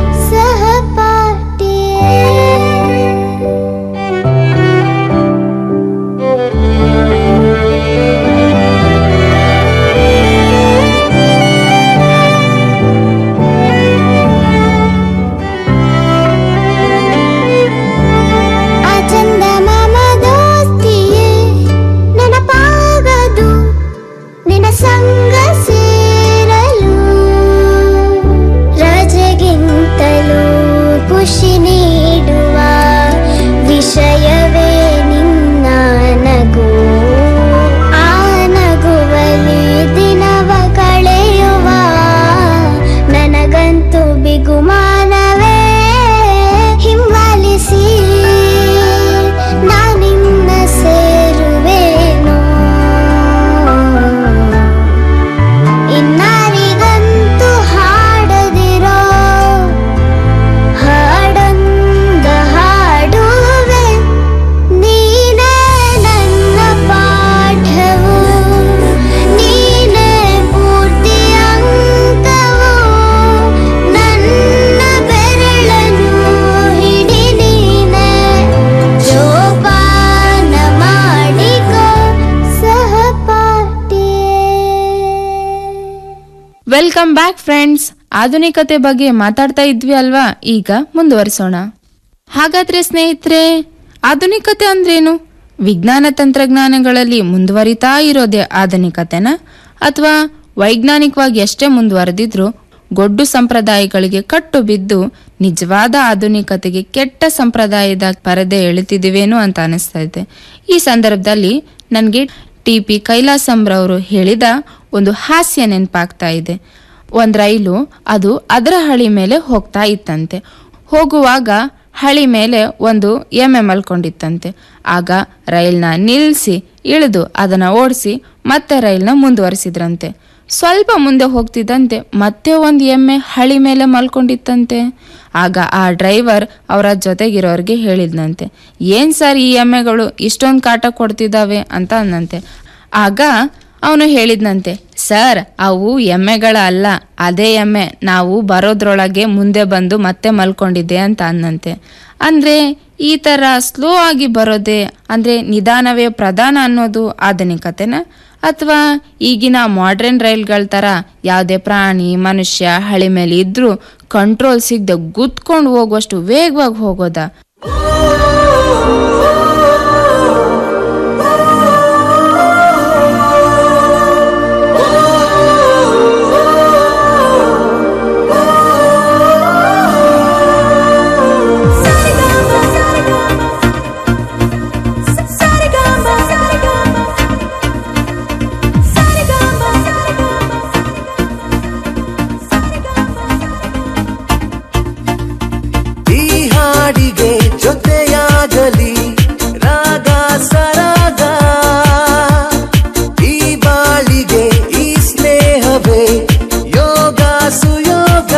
ಆ ಚಂದ ಮಾಮ ದೋಸ್ತಿಯೇ ನೆನಪಾಗದು ನಿನ್ನ ಸಂಗ ಸೇರಲು ರಜೆಗಿಂತಲೂ ಖುಷಿ ನೀಡುವ ವಿಷಯವೇ ನಿನ್ನ ನಗು ಆ ನಗುವಲಿ ದಿನವ ಕಳೆಯುವ ನನಗಂತೂ ಬಿಗುಮಾನವೇ ಹಿಂಬಾಲಿಸಿ ನಾನಿನ್ನ ಸೇರುವೇನೋ ಇನ್ನಾರಿಗಂತೂ ಹಾಡದಿರೋ ಹಾಡೊಂದ ಹಾಡುವೆ ನೀನೇ ನನ್ನ ಪಾಠವು ನೀನೇ ಪೂರ್ತಿ ಅಂಕವು ನನ್ನ ಬೆರಳನು ಹಿಡಿ ನೀನೆ ಜೋಪಾನ ಮಾಡಿಕೋ ಸಹಪಾಠಿಯೇ ವೆಲ್ಕಮ್ ಬ್ಯಾಕ್ ಫ್ರೆಂಡ್ಸ್ ಆಧುನಿಕತೆ ಬಗ್ಗೆ ಮಾತಾಡ್ತಾ ಇದ್ವಿ ಅಲ್ವಾ ಈಗ ಮುಂದುವರಿಸೋಣ ಹಾಗಾದ್ರೆ ಸ್ನೇಹಿತರೆ ಆಧುನಿಕತೆ ಅಂದ್ರೇನು ವಿಜ್ಞಾನ ತಂತ್ರಜ್ಞಾನಗಳಲ್ಲಿ ಮುಂದುವರಿತಾ ಇರೋದೇ ಆಧುನಿಕತೆನ ಅಥವಾ ವೈಜ್ಞಾನಿಕವಾಗಿ ಎಷ್ಟೇ ಮುಂದುವರೆದಿದ್ರು ಗೊಡ್ಡು ಸಂಪ್ರದಾಯಗಳಿಗೆ ಕಟ್ಟು ಬಿದ್ದು ನಿಜವಾದ ಆಧುನಿಕತೆಗೆ ಕೆಟ್ಟ ಸಂಪ್ರದಾಯದ ಪರದೆ ಎಳಿತಿದ್ದೀವೇನೋ ಅಂತ ಅನಿಸ್ತಾ ಇದೆ ಈ ಸಂದರ್ಭದಲ್ಲಿ ನನಗೆ ಟಿ ಪಿ ಕೈಲಾಸಂರವರು ಹೇಳಿದ ಒಂದು ಹಾಸ್ಯ ನೆನಪಾಗ್ತಾ ಇದೆ ಒಂದ್ ರೈಲು ಅದು ಅದರ ಹಳಿ ಮೇಲೆ ಹೋಗ್ತಾ ಇತ್ತಂತೆ ಹೋಗುವಾಗ ಹಳಿ ಮೇಲೆ ಒಂದು ಎಮ್ಮೆ ಮಲ್ಕೊಂಡಿತ್ತಂತೆ ಆಗ ರೈಲ್ನ ನಿಲ್ಲಿಸಿ ಇಳಿದು ಅದನ್ನ ಓಡಿಸಿ ಮತ್ತೆ ರೈಲ್ನ ಮುಂದುವರಿಸಿದ್ರಂತೆ ಸ್ವಲ್ಪ ಮುಂದೆ ಹೋಗ್ತಿದ್ದಂತೆ ಮತ್ತೆ ಒಂದು ಎಮ್ಮೆ ಹಳಿ ಮೇಲೆ ಮಲ್ಕೊಂಡಿತ್ತಂತೆ ಆಗ ಆ ಡ್ರೈವರ್ ಅವರ ಜೊತೆಗಿರೋರಿಗೆ ಹೇಳಿದ್ನಂತೆ ಏನ್ ಸರ್ ಈ ಎಮ್ಮೆಗಳು ಇಷ್ಟೊಂದು ಕಾಟ ಕೊಡ್ತಿದ್ದಾವೆ ಅಂತ ಅಂದಂತೆ ಆಗ ಅವನು ಹೇಳಿದ್ನಂತೆ ಸರ್ ಅವು ಎಮ್ಮೆಗಳ ಅಲ್ಲ ಅದೇ ಎಮ್ಮೆ ನಾವು ಬರೋದ್ರೊಳಗೆ ಮುಂದೆ ಬಂದು ಮತ್ತೆ ಮಲ್ಕೊಂಡಿದ್ದೆ ಅಂತ ಅನ್ನಂತೆ ಅಂದ್ರೆ ಈ ತರ ಸ್ಲೋ ಆಗಿ ಬರೋದೇ ಅಂದ್ರೆ ನಿಧಾನವೇ ಪ್ರಧಾನ ಅನ್ನೋದು ಆಧುನಿಕತೆನ ಅಥವಾ ಈಗಿನ ಮಾಡ್ರನ್ ರೈಲ್ಗಳ ತರ ಯಾವುದೇ ಪ್ರಾಣಿ ಮನುಷ್ಯ ಹಳಿ ಮೇಲೆ ಇದ್ರೂ ಕಂಟ್ರೋಲ್ ಸಿಗದೆ ಗುದ್ಕೊಂಡು ಹೋಗುವಷ್ಟು ವೇಗವಾಗಿ ಹೋಗೋದಾ ಈ ಹಾಡಿಗೆ ಜೊತೆಯಾಗಲಿ ರಾಗ ಸರಾಗ ಈ ಬಾಳಿಗೆ ಈ ಸ್ನೇಹವೇ ಯೋಗ ಸುಯೋಗ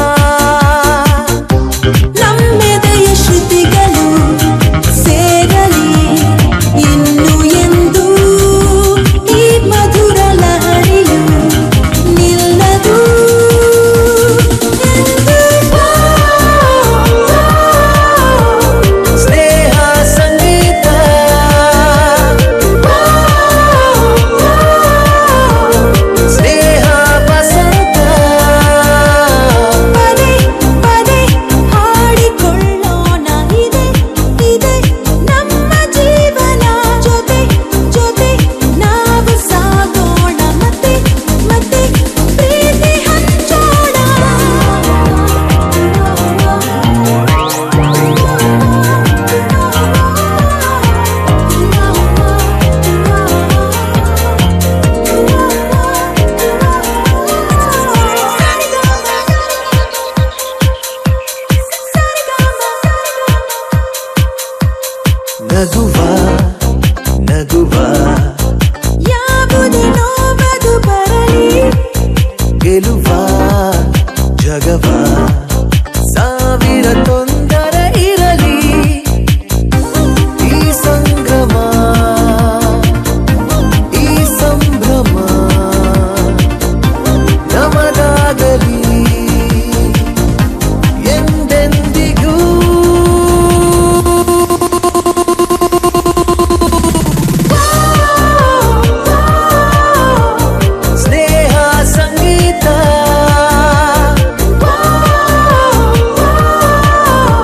ನಮ್ಮೆದೆಯ ಶ್ರುತಿಗಳು ಸೇರಲಿ ಇನ್ನು ಎಂದು ಈ ಮಧುರ ಲಹರಿಯು ನಿಲ್ಲದು ಸ್ನೇಹ ಸಂಗೀತ ಸ್ನೇಹ ವಸಂತ ಪದೇ ಪದೇ ಹಾಡಿಕೊಳ್ಳೋಣ ಇದೆ ಇದೆ ನಮ್ಮ ಜೀವನ ಜೊತೆ ಜೊತೆ ನಾವು ಸಾಗೋಣ ಮತ್ತೆ ಮತ್ತೆ ಪ್ರೀತಿ ಹಂಚೋಣ ನಗುವ ನಗುವ ಯಾವುದೇ ನೋವದು ಬರಲಿ ಗೆಲುವ ಜಗವ ಸಾವಿರ ತೊಂದರೆ ಇರಲಿ ಈ ಸಂಭ್ರಮ ಈ ಸಂಭ್ರಮ ನಮದಾಗಲಿ ಎಂದೆಂದಿಗೂ ಸ್ನೇಹ ಸಂಗೀತ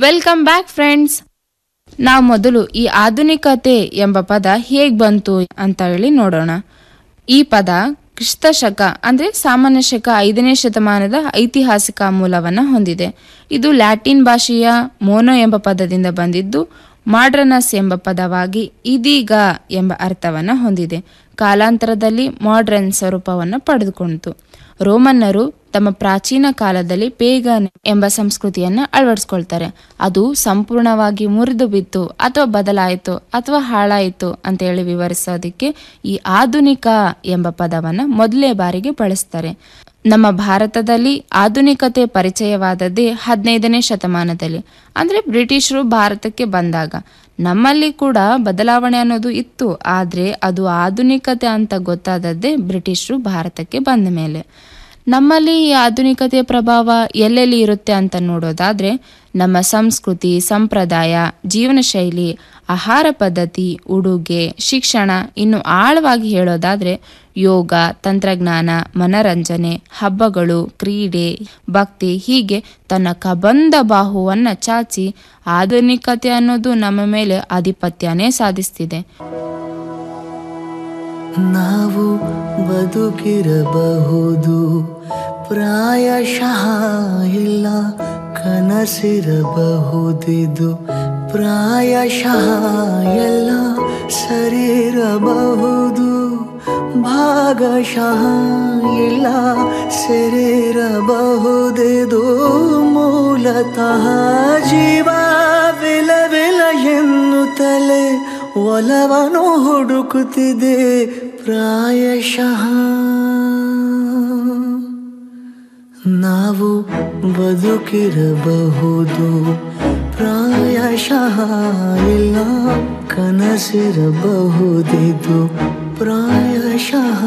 ವೆಲ್ಕಮ್ ಬ್ಯಾಕ್ ಫ್ರೆಂಡ್ಸ್ ನಾವು ಮೊದಲು ಈ ಆಧುನಿಕತೆ ಎಂಬ ಪದ ಹೇಗ್ ಬಂತು ಅಂತ ಹೇಳಿ ನೋಡೋಣ ಈ ಪದ ಕ್ರಿಸ್ತ ಶಕ ಅಂದ್ರೆ ಸಾಮಾನ್ಯ ಶಕ ಐದನೇ ಶತಮಾನದ ಐತಿಹಾಸಿಕ ಮೂಲವನ್ನ ಹೊಂದಿದೆ ಇದು ಲ್ಯಾಟಿನ್ ಭಾಷೆಯ ಮೋನೋ ಎಂಬ ಪದದಿಂದ ಬಂದಿದ್ದು ಮಾಡ್ರನಸ್ ಎಂಬ ಪದವಾಗಿ ಇದೀಗ ಎಂಬ ಅರ್ಥವನ್ನ ಹೊಂದಿದೆ ಕಾಲಾಂತರದಲ್ಲಿ ಮಾಡ್ರನ್ ಸ್ವರೂಪವನ್ನು ಪಡೆದುಕೊಂಡಿತು ರೋಮನ್ನರು ತಮ್ಮ ಪ್ರಾಚೀನ ಕಾಲದಲ್ಲಿ ಪೇಗನ್ ಎಂಬ ಸಂಸ್ಕೃತಿಯನ್ನ ಅಳವಡಿಸ್ಕೊಳ್ತಾರೆ ಅದು ಸಂಪೂರ್ಣವಾಗಿ ಮುರಿದು ಬಿತ್ತು ಅಥವಾ ಬದಲಾಯಿತು ಅಥವಾ ಹಾಳಾಯಿತು ಅಂತ ಹೇಳಿ ವಿವರಿಸೋದಕ್ಕೆ ಈ ಆಧುನಿಕ ಎಂಬ ಪದವನ್ನ ಮೊದಲೇ ಬಾರಿಗೆ ಬಳಸ್ತಾರೆ ನಮ್ಮ ಭಾರತದಲ್ಲಿ ಆಧುನಿಕತೆ ಪರಿಚಯವಾದದ್ದೇ ಹದಿನೈದನೇ ಶತಮಾನದಲ್ಲಿ ಅಂದ್ರೆ ಬ್ರಿಟಿಷರು ಭಾರತಕ್ಕೆ ಬಂದಾಗ ನಮ್ಮಲ್ಲಿ ಕೂಡ ಬದಲಾವಣೆ ಅನ್ನೋದು ಇತ್ತು ಆದ್ರೆ ಅದು ಆಧುನಿಕತೆ ಅಂತ ಗೊತ್ತಾದದ್ದೇ ಬ್ರಿಟಿಷರು ಭಾರತಕ್ಕೆ ಬಂದ ಮೇಲೆ ನಮ್ಮಲ್ಲಿ ಈ ಆಧುನಿಕತೆಯ ಪ್ರಭಾವ ಎಲ್ಲೆಲ್ಲಿ ಇರುತ್ತೆ ಅಂತ ನೋಡೋದಾದ್ರೆ ನಮ್ಮ ಸಂಸ್ಕೃತಿ ಸಂಪ್ರದಾಯ ಜೀವನ ಶೈಲಿ ಆಹಾರ ಪದ್ಧತಿ ಉಡುಗೆ ಶಿಕ್ಷಣ ಇನ್ನು ಆಳವಾಗಿ ಹೇಳೋದಾದ್ರೆ ಯೋಗ ತಂತ್ರಜ್ಞಾನ ಮನರಂಜನೆ ಹಬ್ಬಗಳು ಕ್ರೀಡೆ ಭಕ್ತಿ ಹೀಗೆ ತನ್ನ ಕಬಂದ ಬಾಹುವನ್ನ ಚಾಚಿ ಆಧುನಿಕತೆ ಅನ್ನೋದು ನಮ್ಮ ಮೇಲೆ ಆಧಿಪತ್ಯನೇ ಸಾಧಿಸ್ತಿದೆ ನಾವು ಬದುಕಿರಬಹುದು ಪ್ರಾಯಶಃ ಇಲ್ಲ ಕನಸಿರಬಹುದಿದು ಪ್ರಾಯಶಃ ಎಲ್ಲ ಸರಿರಬಹುದು ಭಾಗಶಃ ಇಲ್ಲ ಸರಿರಬಹುದಿದು ಮೂಲತಃ ಜೀವ ವಿಲ ವಿಲ ಎನ್ನುತ್ತಲೇ ಒಲವನು ಹುಡುಕುತ್ತಿದೆ ಪ್ರಾಯಶಃ ನಾವು ಬದುಕಿರಬಹುದು ಪ್ರಾಯಶಃ ಇಲ್ಲ ಕನಸಿರಬಹುದಿದು ಪ್ರಾಯಶಃ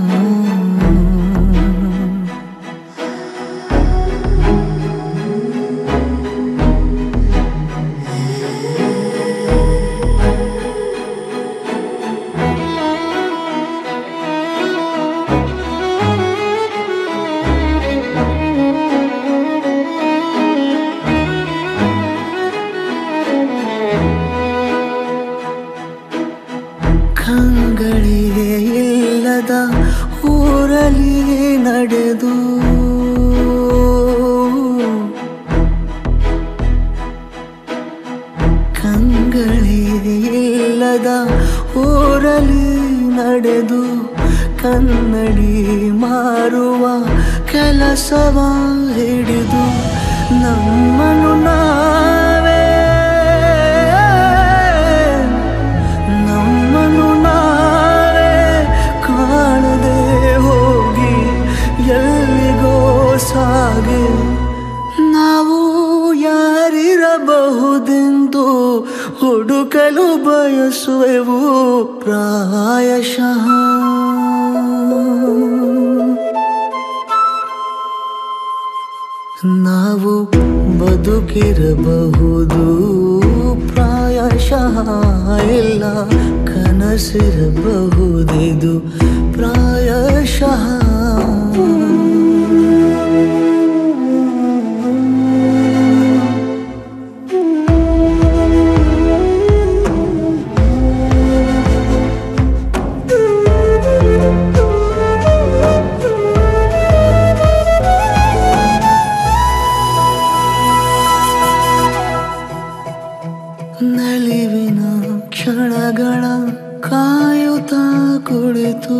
ಕಂಗಳಿಗೆ ಇಲ್ಲದ ಊರಲಿ ನಡೆದು ಕಂಗಳಿಗೆ ಇಲ್ಲದ ಊರಲಿ ನಡೆದು ಕನ್ನಡಿ ಮಾರುವ ಕೆಲಸವ ಹಿಡಿದು ನಮ್ಮನ್ನು ನಾವೇ ನಮ್ಮನ್ನು ನಾವೇ ಕಾಣದೆ ಹೋಗಿ ಎಲ್ಲಿಗೋ ಸಾಗಿ ನಾವು ಯಾರಿರಬಹುದೆಂದು ಹುಡುಕಲು ಬಯಸುವೆವು ಪ್ರಾಯಶಃ ನಾವು ಬದುಕಿರಬಹುದು ಪ್ರಾಯಶಃ ಇಲ್ಲ ಕನಸಿರಬಹುದಿದು ಪ್ರಾಯಶಃ ನಲಿವಿನ ಕ್ಷಣಗಳ ಕಾಯುತ್ತಾ ಕುಳಿತು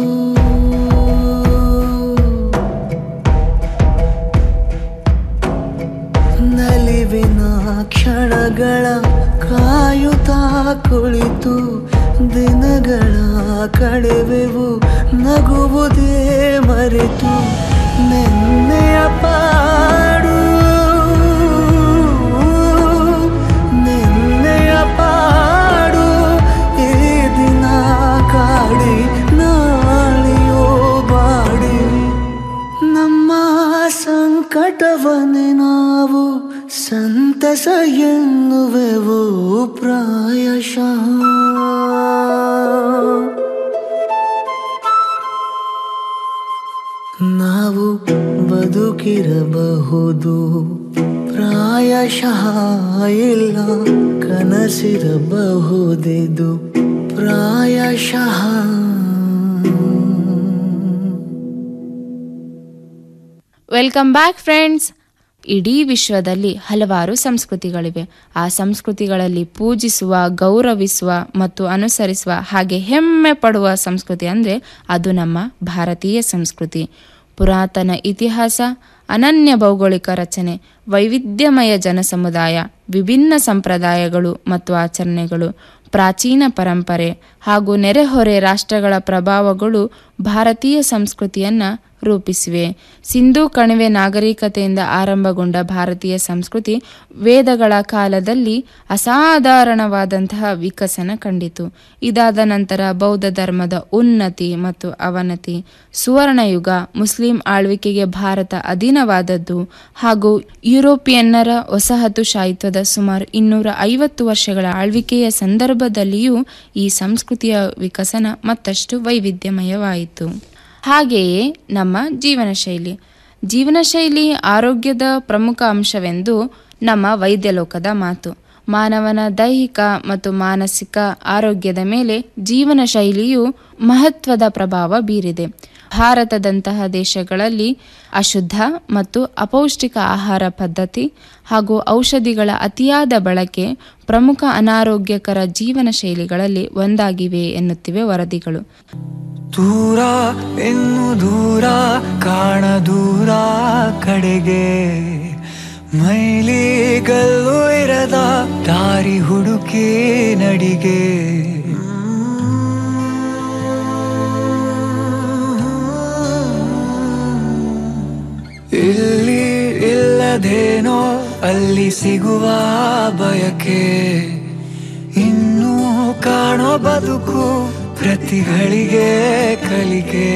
ನಲಿವಿನ ಕ್ಷಣಗಳ ಕಾಯುತ್ತಾ ಕುಳಿತು ದಿನಗಳ ಕಳೆವೆವು ನಗುವುದೇ ಮರೆತು ನೆನ್ನೆಯ ಪಾಡು ನಿನ್ನೆಯ ಪಾಡು ಈ ದಿನ ಕಾಡಿ ನಾಳೆಯೋ ಬಾಡಿ ನಮ್ಮ ಸಂಕಟವನ್ನೇ ನಾವು ಸಂತಸ ಎನ್ನುವೆವು ಪ್ರಾಯಶಃ ನಾವು ಬದುಕಿರಬಹುದು ಪ್ರಾಯಶಃ ಇಲ್ಲ ಕನಸಿರಬಹುದಿದು ಪ್ರಾಯಶಃ ವೆಲ್ಕಮ್ ಬ್ಯಾಕ್ ಫ್ರೆಂಡ್ಸ್ ಇಡೀ ವಿಶ್ವದಲ್ಲಿ ಹಲವಾರು ಸಂಸ್ಕೃತಿಗಳಿವೆ ಆ ಸಂಸ್ಕೃತಿಗಳಲ್ಲಿ ಪೂಜಿಸುವ ಗೌರವಿಸುವ ಮತ್ತು ಅನುಸರಿಸುವ ಹಾಗೆ ಹೆಮ್ಮೆ ಪಡುವ ಸಂಸ್ಕೃತಿ ಅಂದರೆ ಅದು ನಮ್ಮ ಭಾರತೀಯ ಸಂಸ್ಕೃತಿ ಪುರಾತನ ಇತಿಹಾಸ ಅನನ್ಯ ಭೌಗೋಳಿಕ ರಚನೆ ವೈವಿಧ್ಯಮಯ ಜನಸಮುದಾಯ ವಿಭಿನ್ನ ಸಂಪ್ರದಾಯಗಳು ಮತ್ತು ಆಚರಣೆಗಳು ಪ್ರಾಚೀನ ಪರಂಪರೆ ಹಾಗೂ ನೆರೆಹೊರೆ ರಾಷ್ಟ್ರಗಳ ಪ್ರಭಾವಗಳು ಭಾರತೀಯ ಸಂಸ್ಕೃತಿಯನ್ನು ರೂಪಿಸಿವೆ ಸಿಂಧೂ ಕಣಿವೆ ನಾಗರಿಕತೆಯಿಂದ ಆರಂಭಗೊಂಡ ಭಾರತೀಯ ಸಂಸ್ಕೃತಿ ವೇದಗಳ ಕಾಲದಲ್ಲಿ ಅಸಾಧಾರಣವಾದಂತಹ ವಿಕಸನ ಕಂಡಿತು ಇದಾದ ನಂತರ ಬೌದ್ಧ ಧರ್ಮದ ಉನ್ನತಿ ಮತ್ತು ಅವನತಿ ಸುವರ್ಣಯುಗ ಮುಸ್ಲಿಂ ಆಳ್ವಿಕೆಗೆ ಭಾರತ ಅಧೀನವಾದದ್ದು ಹಾಗೂ ಯುರೋಪಿಯನ್ನರ ವಸಾಹತುಶಾಹಿತ್ವದ ಸುಮಾರು ಇನ್ನೂರ ಐವತ್ತು ವರ್ಷಗಳ ಆಳ್ವಿಕೆಯ ಸಂದರ್ಭದಲ್ಲಿಯೂ ಈ ಸಂಸ್ಕೃತಿಯ ವಿಕಸನ ಮತ್ತಷ್ಟು ವೈವಿಧ್ಯಮಯವಾಯಿತು ಹಾಗೆಯೇ ನಮ್ಮ ಜೀವನ ಶೈಲಿ ಜೀವನ ಶೈಲಿ ಆರೋಗ್ಯದ ಪ್ರಮುಖ ಅಂಶವೆಂದು ನಮ್ಮ ವೈದ್ಯ ಲೋಕದ ಮಾತು ಮಾನವನ ದೈಹಿಕ ಮತ್ತು ಮಾನಸಿಕ ಆರೋಗ್ಯದ ಮೇಲೆ ಜೀವನ ಶೈಲಿಯು ಮಹತ್ವದ ಪ್ರಭಾವ ಬೀರಿದೆ ಭಾರತದಂತಹ ದೇಶಗಳಲ್ಲಿ ಅಶುದ್ಧ ಮತ್ತು ಅಪೌಷ್ಟಿಕ ಆಹಾರ ಪದ್ಧತಿ ಹಾಗೂ ಔಷಧಿಗಳ ಅತಿಯಾದ ಬಳಕೆ ಪ್ರಮುಖ ಅನಾರೋಗ್ಯಕರ ಜೀವನ ಶೈಲಿಗಳಲ್ಲಿ ಒಂದಾಗಿವೆ ಎನ್ನುತ್ತಿವೆ ವರದಿಗಳು ದೂರ ಇನ್ನು ದೂರ ಕಾಣ ದೂರ ಕಡೆಗೆ ಮೈಲಿಗಲ್ಲು ಇರದ ದಾರಿ ಹುಡುಕಿ ನಡಿಗೆ ಇಲ್ಲಿ ಇಲ್ಲದೇನೋ ಅಲ್ಲಿ ಸಿಗುವ ಬಯಕೆ ಇನ್ನೂ ಕಾಣೋ ಬದುಕು ಪ್ರತಿಗಳಿಗೆ ಕಲಿಕೆ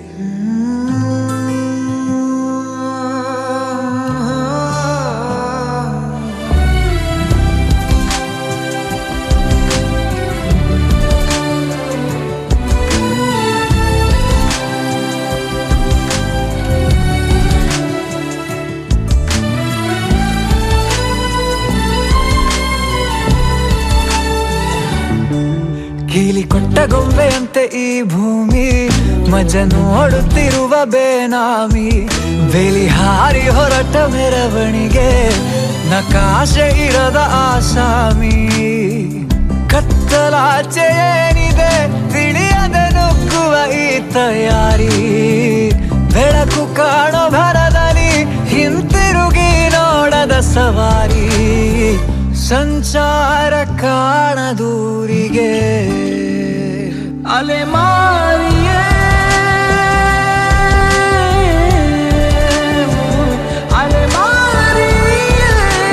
ಕೀಲಿ ಕೊಟ್ಟ ಗೊಂಬೆಯಂತೆ ಈ ಭೂಮಿ ಮಜ ನೋಡುತ್ತಿರುವ ಬೇನಾಮಿ ಬೇಲಿ ಹಾರಿ ಹೊರಟ ಮೆರವಣಿಗೆ ನಕಾಶೆ ಇರದ ಆಸಾಮಿ ಕತ್ತಲಾಚೆ ಏನಿದೆ ತಿಳಿಯದೆ ನುಗ್ಗುವ ಈ ತಯಾರಿ ಬೆಳಕು ಕಾಣೋ ಭರದಲ್ಲಿ ಹಿಂತಿರುಗಿ ನೋಡದ ಸವಾರಿ ಸಂಚಾರ ಕಾಣದೂರಿಗೆ ಅಲೆ ಮಾರಿಯೇ ಅಲೆ ಮಾರಿಯೇ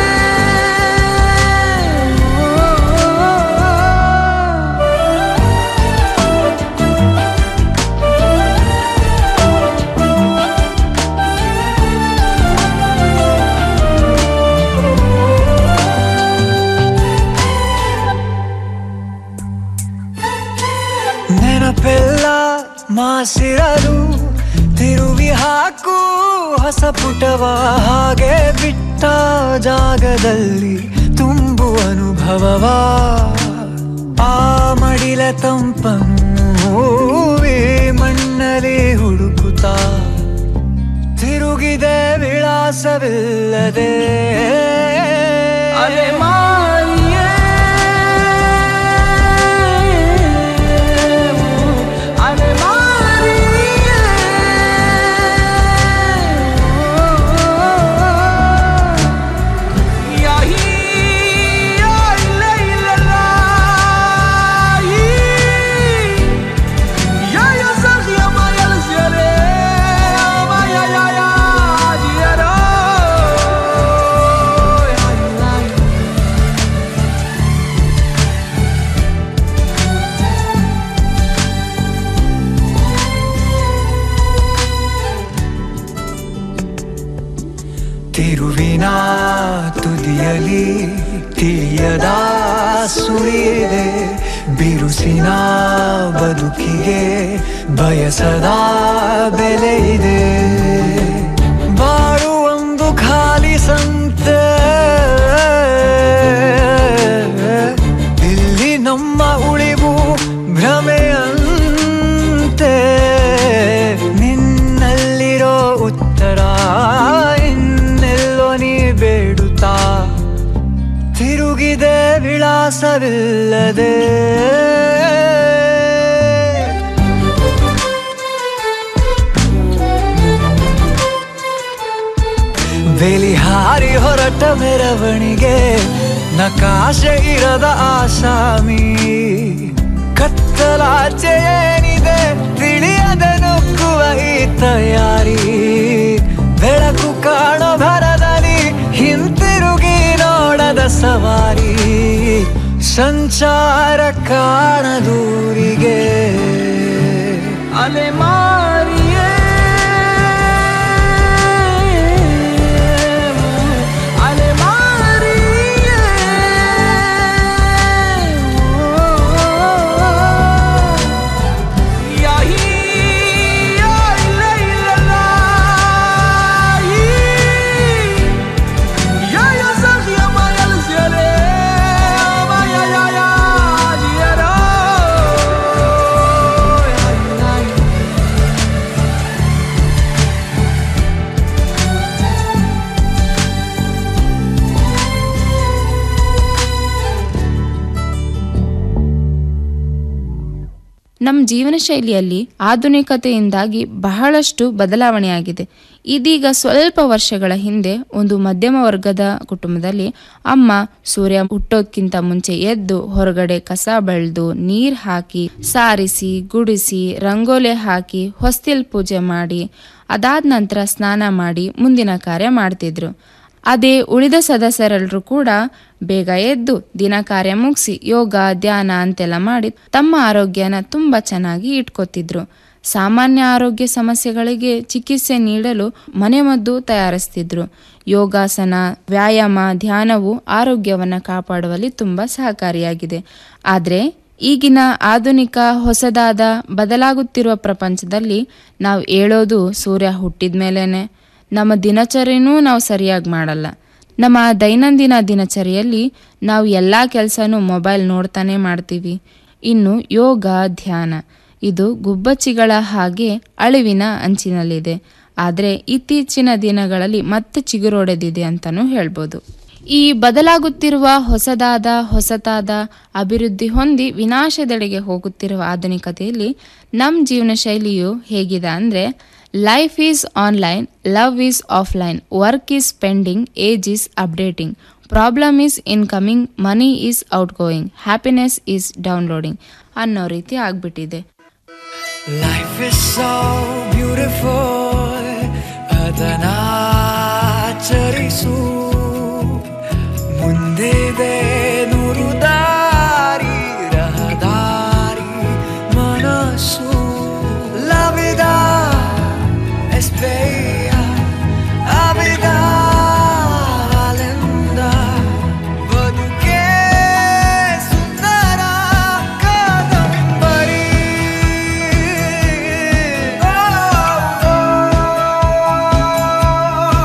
ನೆನಪೆಲ್ಲ ಮಾಸಿರಲು ತಿರುವಿ ಹಾಕು ಹೊಸ ಪುಟವ ಹಾಗೆ ಬಿಟ್ಟ ಜಾಗದಲ್ಲಿ ತುಂಬು ಅನುಭವವ ಆ ಮಡಿಲ ತಂಪನ್ನು ಹೂವಿ ಮಣ್ಣಲ್ಲಿ ಹುಡುಕುತ್ತಾ ತಿರುಗಿದೆ ವಿಳಾಸವಿಲ್ಲದೆ ಅಲೆ ಮಾರಿಯೇ ಅಲೆ ಮಾರಿಯೇ ಯಾಹೀ ಯಾ ಇಲ್ಲ ಇಲ್ಲ ಯಾ ಯಾ ಸಖಿಯ ಮಾಯಲ್ ಸೆರೆ ಮಾಯ ಯಾ ಯಾ ಜಿಯರೋ ತಿರುವಿನ ತುದಿಯಲಿ ತಿಳಿಯದ ಸುಳಿಯಿದೆ ಬಿರುಸಿನ ಬದುಕಿಗೆ ಬಯಸದ ಬೆಲೆ ಇದೆ ಬಾಳು ಒಂದು ಖಾಲಿ ಸಂತೆ ತ್ರಾಸವಿಲ್ಲದೆ ಬೇಲಿ ಹಾರಿ ಹೊರಟ ಮೆರವಣಿಗೆ ನಕಾಶೆ ಇರದ ಆಸಾಮಿ ಕತ್ತಲಾಚೆ ಏನಿದೆ ತಿಳಿಯದೆ ನುಗ್ಗುವ ಈ ತಯಾರಿ ಬೆಳಕು ಕಾಣೋ ಭರದಲ್ಲಿ ಹಿಂತಿರುಗಿ ನೋಡದ ಸವಾರಿ ಸಂಚಾರ ಕಾಣದೂರಿಗೆ ಅಲೆಮಾರಿಯೇ ಅಲೆಮಾರಿಯೇ ಯಾಹೀ ಯಾ ಇಲ್ಲ ಇಲ್ಲ ಯಾ ಯಾ ಸಖಿಯ ಮಗಲ್ ಸೆಲೆ ಯಾ ಯಾ ಯಾ ಜಿಯರೋ ನಮ್ಮ ಜೀವನ ಶೈಲಿಯಲ್ಲಿ ಆಧುನಿಕತೆಯಿಂದಾಗಿ ಬಹಳಷ್ಟು ಬದಲಾವಣೆಯಾಗಿದೆ ಇದೀಗ ಸ್ವಲ್ಪ ವರ್ಷಗಳ ಹಿಂದೆ ಒಂದು ಮಧ್ಯಮ ವರ್ಗದ ಕುಟುಂಬದಲ್ಲಿ ಅಮ್ಮ ಸೂರ್ಯ ಹುಟ್ಟೋದ್ಕಿಂತ ಮುಂಚೆ ಎದ್ದು ಹೊರಗಡೆ ಕಸ ಬೆಳೆದು ನೀರ್ ಹಾಕಿ ಸಾರಿಸಿ ಗುಡಿಸಿ ರಂಗೋಲೆ ಹಾಕಿ ಹೊಸ್ತಿಲ್ ಪೂಜೆ ಮಾಡಿ ಅದಾದ ನಂತರ ಸ್ನಾನ ಮಾಡಿ ಮುಂದಿನ ಕಾರ್ಯ ಮಾಡ್ತಿದ್ರು ಅದೇ ಉಳಿದ ಸದಸ್ಯರೆಲ್ಲರೂ ಕೂಡ ಬೇಗ ಎದ್ದು ದಿನ ಕಾರ್ಯ ಮುಗಿಸಿ ಯೋಗ ಧ್ಯಾನ ಅಂತೆಲ್ಲ ಮಾಡಿ ತಮ್ಮ ಆರೋಗ್ಯನ ತುಂಬ ಚೆನ್ನಾಗಿ ಇಟ್ಕೋತಿದ್ರು ಸಾಮಾನ್ಯ ಆರೋಗ್ಯ ಸಮಸ್ಯೆಗಳಿಗೆ ಚಿಕಿತ್ಸೆ ನೀಡಲು ಮನೆಮದ್ದು ತಯಾರಿಸ್ತಿದ್ರು ಯೋಗಾಸನ ವ್ಯಾಯಾಮ ಧ್ಯಾನವು ಆರೋಗ್ಯವನ್ನು ಕಾಪಾಡುವಲ್ಲಿ ತುಂಬ ಸಹಕಾರಿಯಾಗಿದೆ ಆದರೆ ಈಗಿನ ಆಧುನಿಕ ಹೊಸದಾದ ಬದಲಾಗುತ್ತಿರುವ ಪ್ರಪಂಚದಲ್ಲಿ ನಾವು ಹೇಳೋದು ಸೂರ್ಯ ಹುಟ್ಟಿದ ಮೇಲೇನೆ ನಮ್ಮ ದಿನಚರಿನೂ ನಾವು ಸರಿಯಾಗಿ ಮಾಡಲ್ಲ ನಮ್ಮ ದೈನಂದಿನ ದಿನಚರಿಯಲ್ಲಿ ನಾವು ಎಲ್ಲ ಕೆಲಸನೂ ಮೊಬೈಲ್ ನೋಡ್ತಾನೆ ಮಾಡ್ತೀವಿ ಇನ್ನು ಯೋಗ ಧ್ಯಾನ ಇದು ಗುಬ್ಬಚ್ಚಿಗಳ ಹಾಗೆ ಅಳಿವಿನ ಅಂಚಿನಲ್ಲಿದೆ ಆದರೆ ಇತ್ತೀಚಿನ ದಿನಗಳಲ್ಲಿ ಮತ್ತೆ ಚಿಗುರೊಡೆದಿದೆ ಅಂತಲೂ ಹೇಳ್ಬೋದು ಈ ಬದಲಾಗುತ್ತಿರುವ ಹೊಸದಾದ ಹೊಸತಾದ ಅಭಿವೃದ್ಧಿ ಹೊಂದಿ ವಿನಾಶದೆಡೆಗೆ ಹೋಗುತ್ತಿರುವ ಆಧುನಿಕತೆಯಲ್ಲಿ ನಮ್ಮ ಜೀವನ ಶೈಲಿಯು ಹೇಗಿದೆ ಅಂದರೆ life is online love is offline work is pending age is updating problem is incoming money is outgoing happiness is downloading ಅನ್ನೋ ರೀತಿ ಆಗ್ಬಿಟ್ಟಿದೆ Life is so beautiful ಅದನಾಚರಿಸು ಮುಂದಿದೆ ನೂರು ದಾರಿ ರಹದಾರಿ ಮನಸ್ಸು ಲವಿದ ಎಸ್ಪೆಯ ಅವಿದ ಆಲಿಂದ ಬದುಕೆ ಸುಂದರ ಕಾದಂಬರಿ ಓ, ಓ,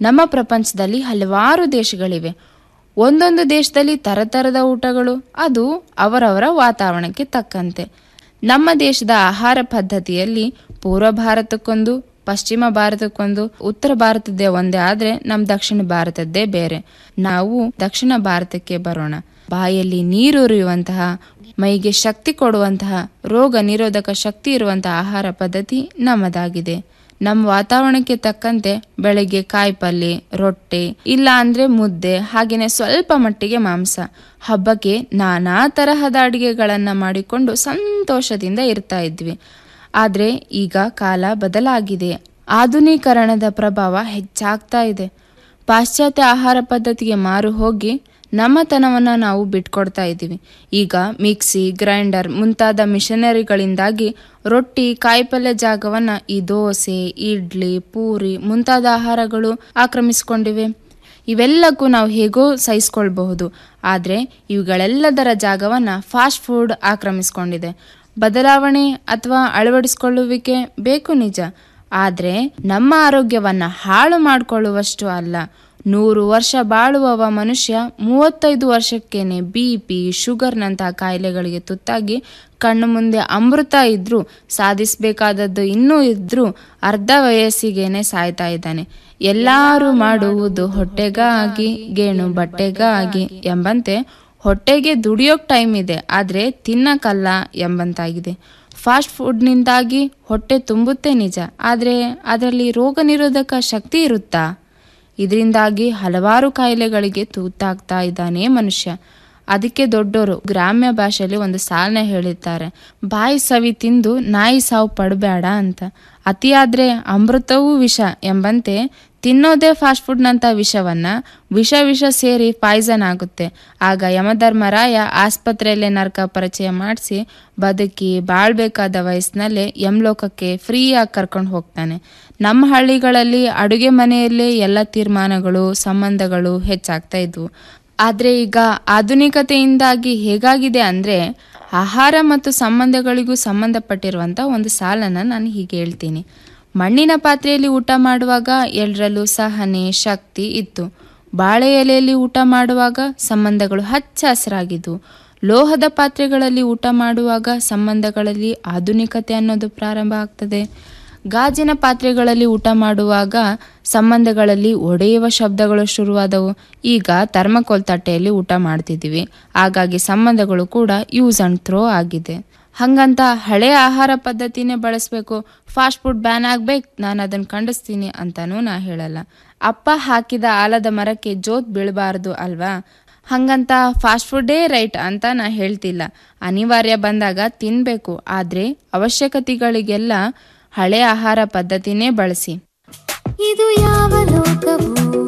ನಮ್ಮ ಪ್ರಪಂಚದಲ್ಲಿ ಹಲವಾರು ದೇಶಗಳಿವೆ ಒಂದೊಂದು ದೇಶದಲ್ಲಿ ತರತರದ ಊಟಗಳು ಅದು ಅವರವರ ವಾತಾವರಣಕ್ಕೆ ತಕ್ಕಂತೆ ನಮ್ಮ ದೇಶದ ಆಹಾರ ಪದ್ಧತಿಯಲ್ಲಿ ಪೂರ್ವ ಭಾರತಕ್ಕೊಂದು ಪಶ್ಚಿಮ ಭಾರತಕ್ಕೊಂದು ಉತ್ತರ ಭಾರತದ್ದೇ ಒಂದೇ ಆದ್ರೆ ನಮ್ಮ ದಕ್ಷಿಣ ಭಾರತದ್ದೇ ಬೇರೆ ನಾವು ದಕ್ಷಿಣ ಭಾರತಕ್ಕೆ ಬರೋಣ ಬಾಯಲ್ಲಿ ನೀರೂರಿಯುವಂತಹ ಮೈಗೆ ಶಕ್ತಿ ಕೊಡುವಂತಹ ರೋಗ ನಿರೋಧಕ ಶಕ್ತಿ ಇರುವಂತಹ ಆಹಾರ ಪದ್ಧತಿ ನಮ್ಮದಾಗಿದೆ ನಮ್ಮ ವಾತಾವರಣಕ್ಕೆ ತಕ್ಕಂತೆ ಬೆಳಗ್ಗೆ ಕಾಯಿಪಲ್ಲೆ ರೊಟ್ಟೆ ಇಲ್ಲ ಅಂದ್ರೆ ಮುದ್ದೆ ಹಾಗೇನೆ ಸ್ವಲ್ಪ ಮಟ್ಟಿಗೆ ಮಾಂಸ ಹಬ್ಬಕ್ಕೆ ನಾನಾ ತರಹದ ಅಡಿಗೆಗಳನ್ನ ಮಾಡಿಕೊಂಡು ಸಂತೋಷದಿಂದ ಇರ್ತಾ ಇದ್ವಿ ಆದ್ರೆ ಈಗ ಕಾಲ ಬದಲಾಗಿದೆ ಆಧುನೀಕರಣದ ಪ್ರಭಾವ ಹೆಚ್ಚಾಗ್ತಾ ಇದೆ ಪಾಶ್ಚಾತ್ಯ ಆಹಾರ ಪದ್ಧತಿಗೆ ಮಾರು ಹೋಗಿ ನಮ್ಮತನವನ್ನ ನಾವು ಬಿಟ್ಕೊಡ್ತಾ ಇದ್ದೀವಿ ಈಗ ಮಿಕ್ಸಿ ಗ್ರೈಂಡರ್ ಮುಂತಾದ ಮಿಷನರಿಗಳಿಂದಾಗಿ ರೊಟ್ಟಿ ಕಾಯಿಪಲ್ಯ ಜಾಗವನ್ನ ಈ ದೋಸೆ ಇಡ್ಲಿ ಪೂರಿ ಮುಂತಾದ ಆಹಾರಗಳು ಆಕ್ರಮಿಸಿಕೊಂಡಿವೆ ಇವೆಲ್ಲಕ್ಕೂ ನಾವು ಹೇಗೋ ಸಹಿಸ್ಕೊಳ್ಬಹುದು ಆದರೆ ಇವುಗಳೆಲ್ಲದರ ಜಾಗವನ್ನ ಫಾಸ್ಟ್ ಫುಡ್ ಆಕ್ರಮಿಸಿಕೊಂಡಿದೆ ಬದಲಾವಣೆ ಅಥವಾ ಅಳವಡಿಸಿಕೊಳ್ಳುವಿಕೆ ಬೇಕು ನಿಜ ಆದರೆ ನಮ್ಮ ಆರೋಗ್ಯವನ್ನ ಹಾಳು ಮಾಡಿಕೊಳ್ಳುವಷ್ಟು ಅಲ್ಲ ನೂರು ವರ್ಷ ಬಾಳುವವ ಮನುಷ್ಯ ಮೂವತ್ತೈದು ವರ್ಷಕ್ಕೇನೆ ಬಿ ಪಿ ಶುಗರ್ನಂತಹ ಕಾಯಿಲೆಗಳಿಗೆ ತುತ್ತಾಗಿ ಕಣ್ಣು ಮುಂದೆ ಅಮೃತ ಇದ್ರೂ ಸಾಧಿಸಬೇಕಾದದ್ದು ಇನ್ನೂ ಇದ್ರೂ ಅರ್ಧ ವಯಸ್ಸಿಗೇನೆ ಸಾಯ್ತಾ ಇದ್ದಾನೆ ಎಲ್ಲರೂ ಮಾಡುವುದು ಹೊಟ್ಟೆಗಾಗಿ ಗೇಣು ಬಟ್ಟೆಗಾಗಿ ಎಂಬಂತೆ ಹೊಟ್ಟೆಗೆ ದುಡಿಯೋಕ್ ಟೈಮ್ ಇದೆ ಆದರೆ ತಿನ್ನಕ್ಕಲ್ಲ ಎಂಬಂತಾಗಿದೆ ಫಾಸ್ಟ್ ಫುಡ್ನಿಂದಾಗಿ ಹೊಟ್ಟೆ ತುಂಬುತ್ತೆ ನಿಜ ಆದರೆ ಅದರಲ್ಲಿ ರೋಗ ನಿರೋಧಕ ಶಕ್ತಿ ಇರುತ್ತಾ ಇದರಿಂದಾಗಿ ಹಲವಾರು ಕಾಯಿಲೆಗಳಿಗೆ ತೂತಾಗ್ತಾ ಇದ್ದಾನೆ ಮನುಷ್ಯ ಅದಕ್ಕೆ ದೊಡ್ಡೋರು ಗ್ರಾಮ್ಯ ಭಾಷೆಯಲ್ಲಿ ಒಂದು ಸಾಲನೆ ಹೇಳಿರ್ತಾರೆ ಬಾಯಿ ಸವಿ ತಿಂದು ನಾಯಿ ಸಾವು ಪಡಬೇಡ ಅಂತ ಅತಿಯಾದ್ರೆ ಅಮೃತವೂ ವಿಷ ಎಂಬಂತೆ ತಿನ್ನೋದೇ ಫಾಸ್ಟ್ ಫುಡ್ನಂಥ ವಿಷವನ್ನ ವಿಷ ವಿಷ ಸೇರಿ ಪಾಯ್ಸನ್ ಆಗುತ್ತೆ ಆಗ ಯಮಧರ್ಮರಾಯ ಆಸ್ಪತ್ರೆಯಲ್ಲೇ ನರಕ ಪರಿಚಯ ಮಾಡಿಸಿ ಬದುಕಿ ಬಾಳ್ಬೇಕಾದ ವಯಸ್ಸಿನಲ್ಲೇ ಯಮಲೋಕಕ್ಕೆ ಫ್ರೀಯಾಗಿ ಕರ್ಕೊಂಡು ಹೋಗ್ತಾನೆ ನಮ್ಮ ಹಳ್ಳಿಗಳಲ್ಲಿ ಅಡುಗೆ ಮನೆಯಲ್ಲೇ ಎಲ್ಲ ತೀರ್ಮಾನಗಳು ಸಂಬಂಧಗಳು ಹೆಚ್ಚಾಗ್ತಾ ಇದ್ವು ಆದರೆ ಈಗ ಆಧುನಿಕತೆಯಿಂದಾಗಿ ಹೇಗಾಗಿದೆ ಅಂದರೆ ಆಹಾರ ಮತ್ತು ಸಂಬಂಧಗಳಿಗೂ ಸಂಬಂಧಪಟ್ಟಿರುವಂಥ ಒಂದು ಸಾಲನ್ನು ನಾನು ಹೀಗೆ ಹೇಳ್ತೀನಿ ಮಣ್ಣಿನ ಪಾತ್ರೆಯಲ್ಲಿ ಊಟ ಮಾಡುವಾಗ ಎಲ್ಲರಲ್ಲೂ ಸಹನೆ ಶಕ್ತಿ ಇತ್ತು ಬಾಳೆ ಎಲೆಯಲ್ಲಿ ಊಟ ಮಾಡುವಾಗ ಸಂಬಂಧಗಳು ಹಚ್ಚ ಹಸಿರಾಗಿದ್ವು ಲೋಹದ ಪಾತ್ರೆಗಳಲ್ಲಿ ಊಟ ಮಾಡುವಾಗ ಸಂಬಂಧಗಳಲ್ಲಿ ಆಧುನಿಕತೆ ಅನ್ನೋದು ಪ್ರಾರಂಭ ಆಗ್ತದೆ ಗಾಜಿನ ಪಾತ್ರೆಗಳಲ್ಲಿ ಊಟ ಮಾಡುವಾಗ ಸಂಬಂಧಗಳಲ್ಲಿ ಒಡೆಯುವ ಶಬ್ದಗಳು ಶುರುವಾದವು ಈಗ ಥರ್ಮಕೋಲ್ ತಟ್ಟೆಯಲ್ಲಿ ಊಟ ಮಾಡ್ತಿದ್ದೀವಿ ಹಾಗಾಗಿ ಸಂಬಂಧಗಳು ಕೂಡ ಯೂಸ್ ಅಂಡ್ ಥ್ರೋ ಆಗಿದೆ ಹಂಗಂತ ಹಳೆ ಆಹಾರ ಪದ್ಧತಿನೇ ಬಳಸಬೇಕು ಫಾಸ್ಟ್ ಫುಡ್ ಬ್ಯಾನ್ ಆಗ್ಬೇಕು ನಾನು ಅದನ್ನು ಖಂಡಿಸ್ತೀನಿ ಅಂತಾನೂ ನಾ ಹೇಳಲ್ಲ ಅಪ್ಪ ಹಾಕಿದ ಆಲದ ಮರಕ್ಕೆ ಜೋತ್ ಬೀಳಬಾರ್ದು ಅಲ್ವಾ ಹಂಗಂತ ಫಾಸ್ಟ್ ಫುಡ್ಡೇ ರೈಟ್ ಅಂತ ನಾ ಹೇಳ್ತಿಲ್ಲ ಅನಿವಾರ್ಯ ಬಂದಾಗ ತಿನ್ಬೇಕು ಆದ್ರೆ ಅವಶ್ಯಕತೆಗಳಿಗೆಲ್ಲ ಹಳೆ ಆಹಾರ ಪದ್ಧತಿನೇ ಬಳಸಿ ಇದು ಯಾವ ಲೋಕವು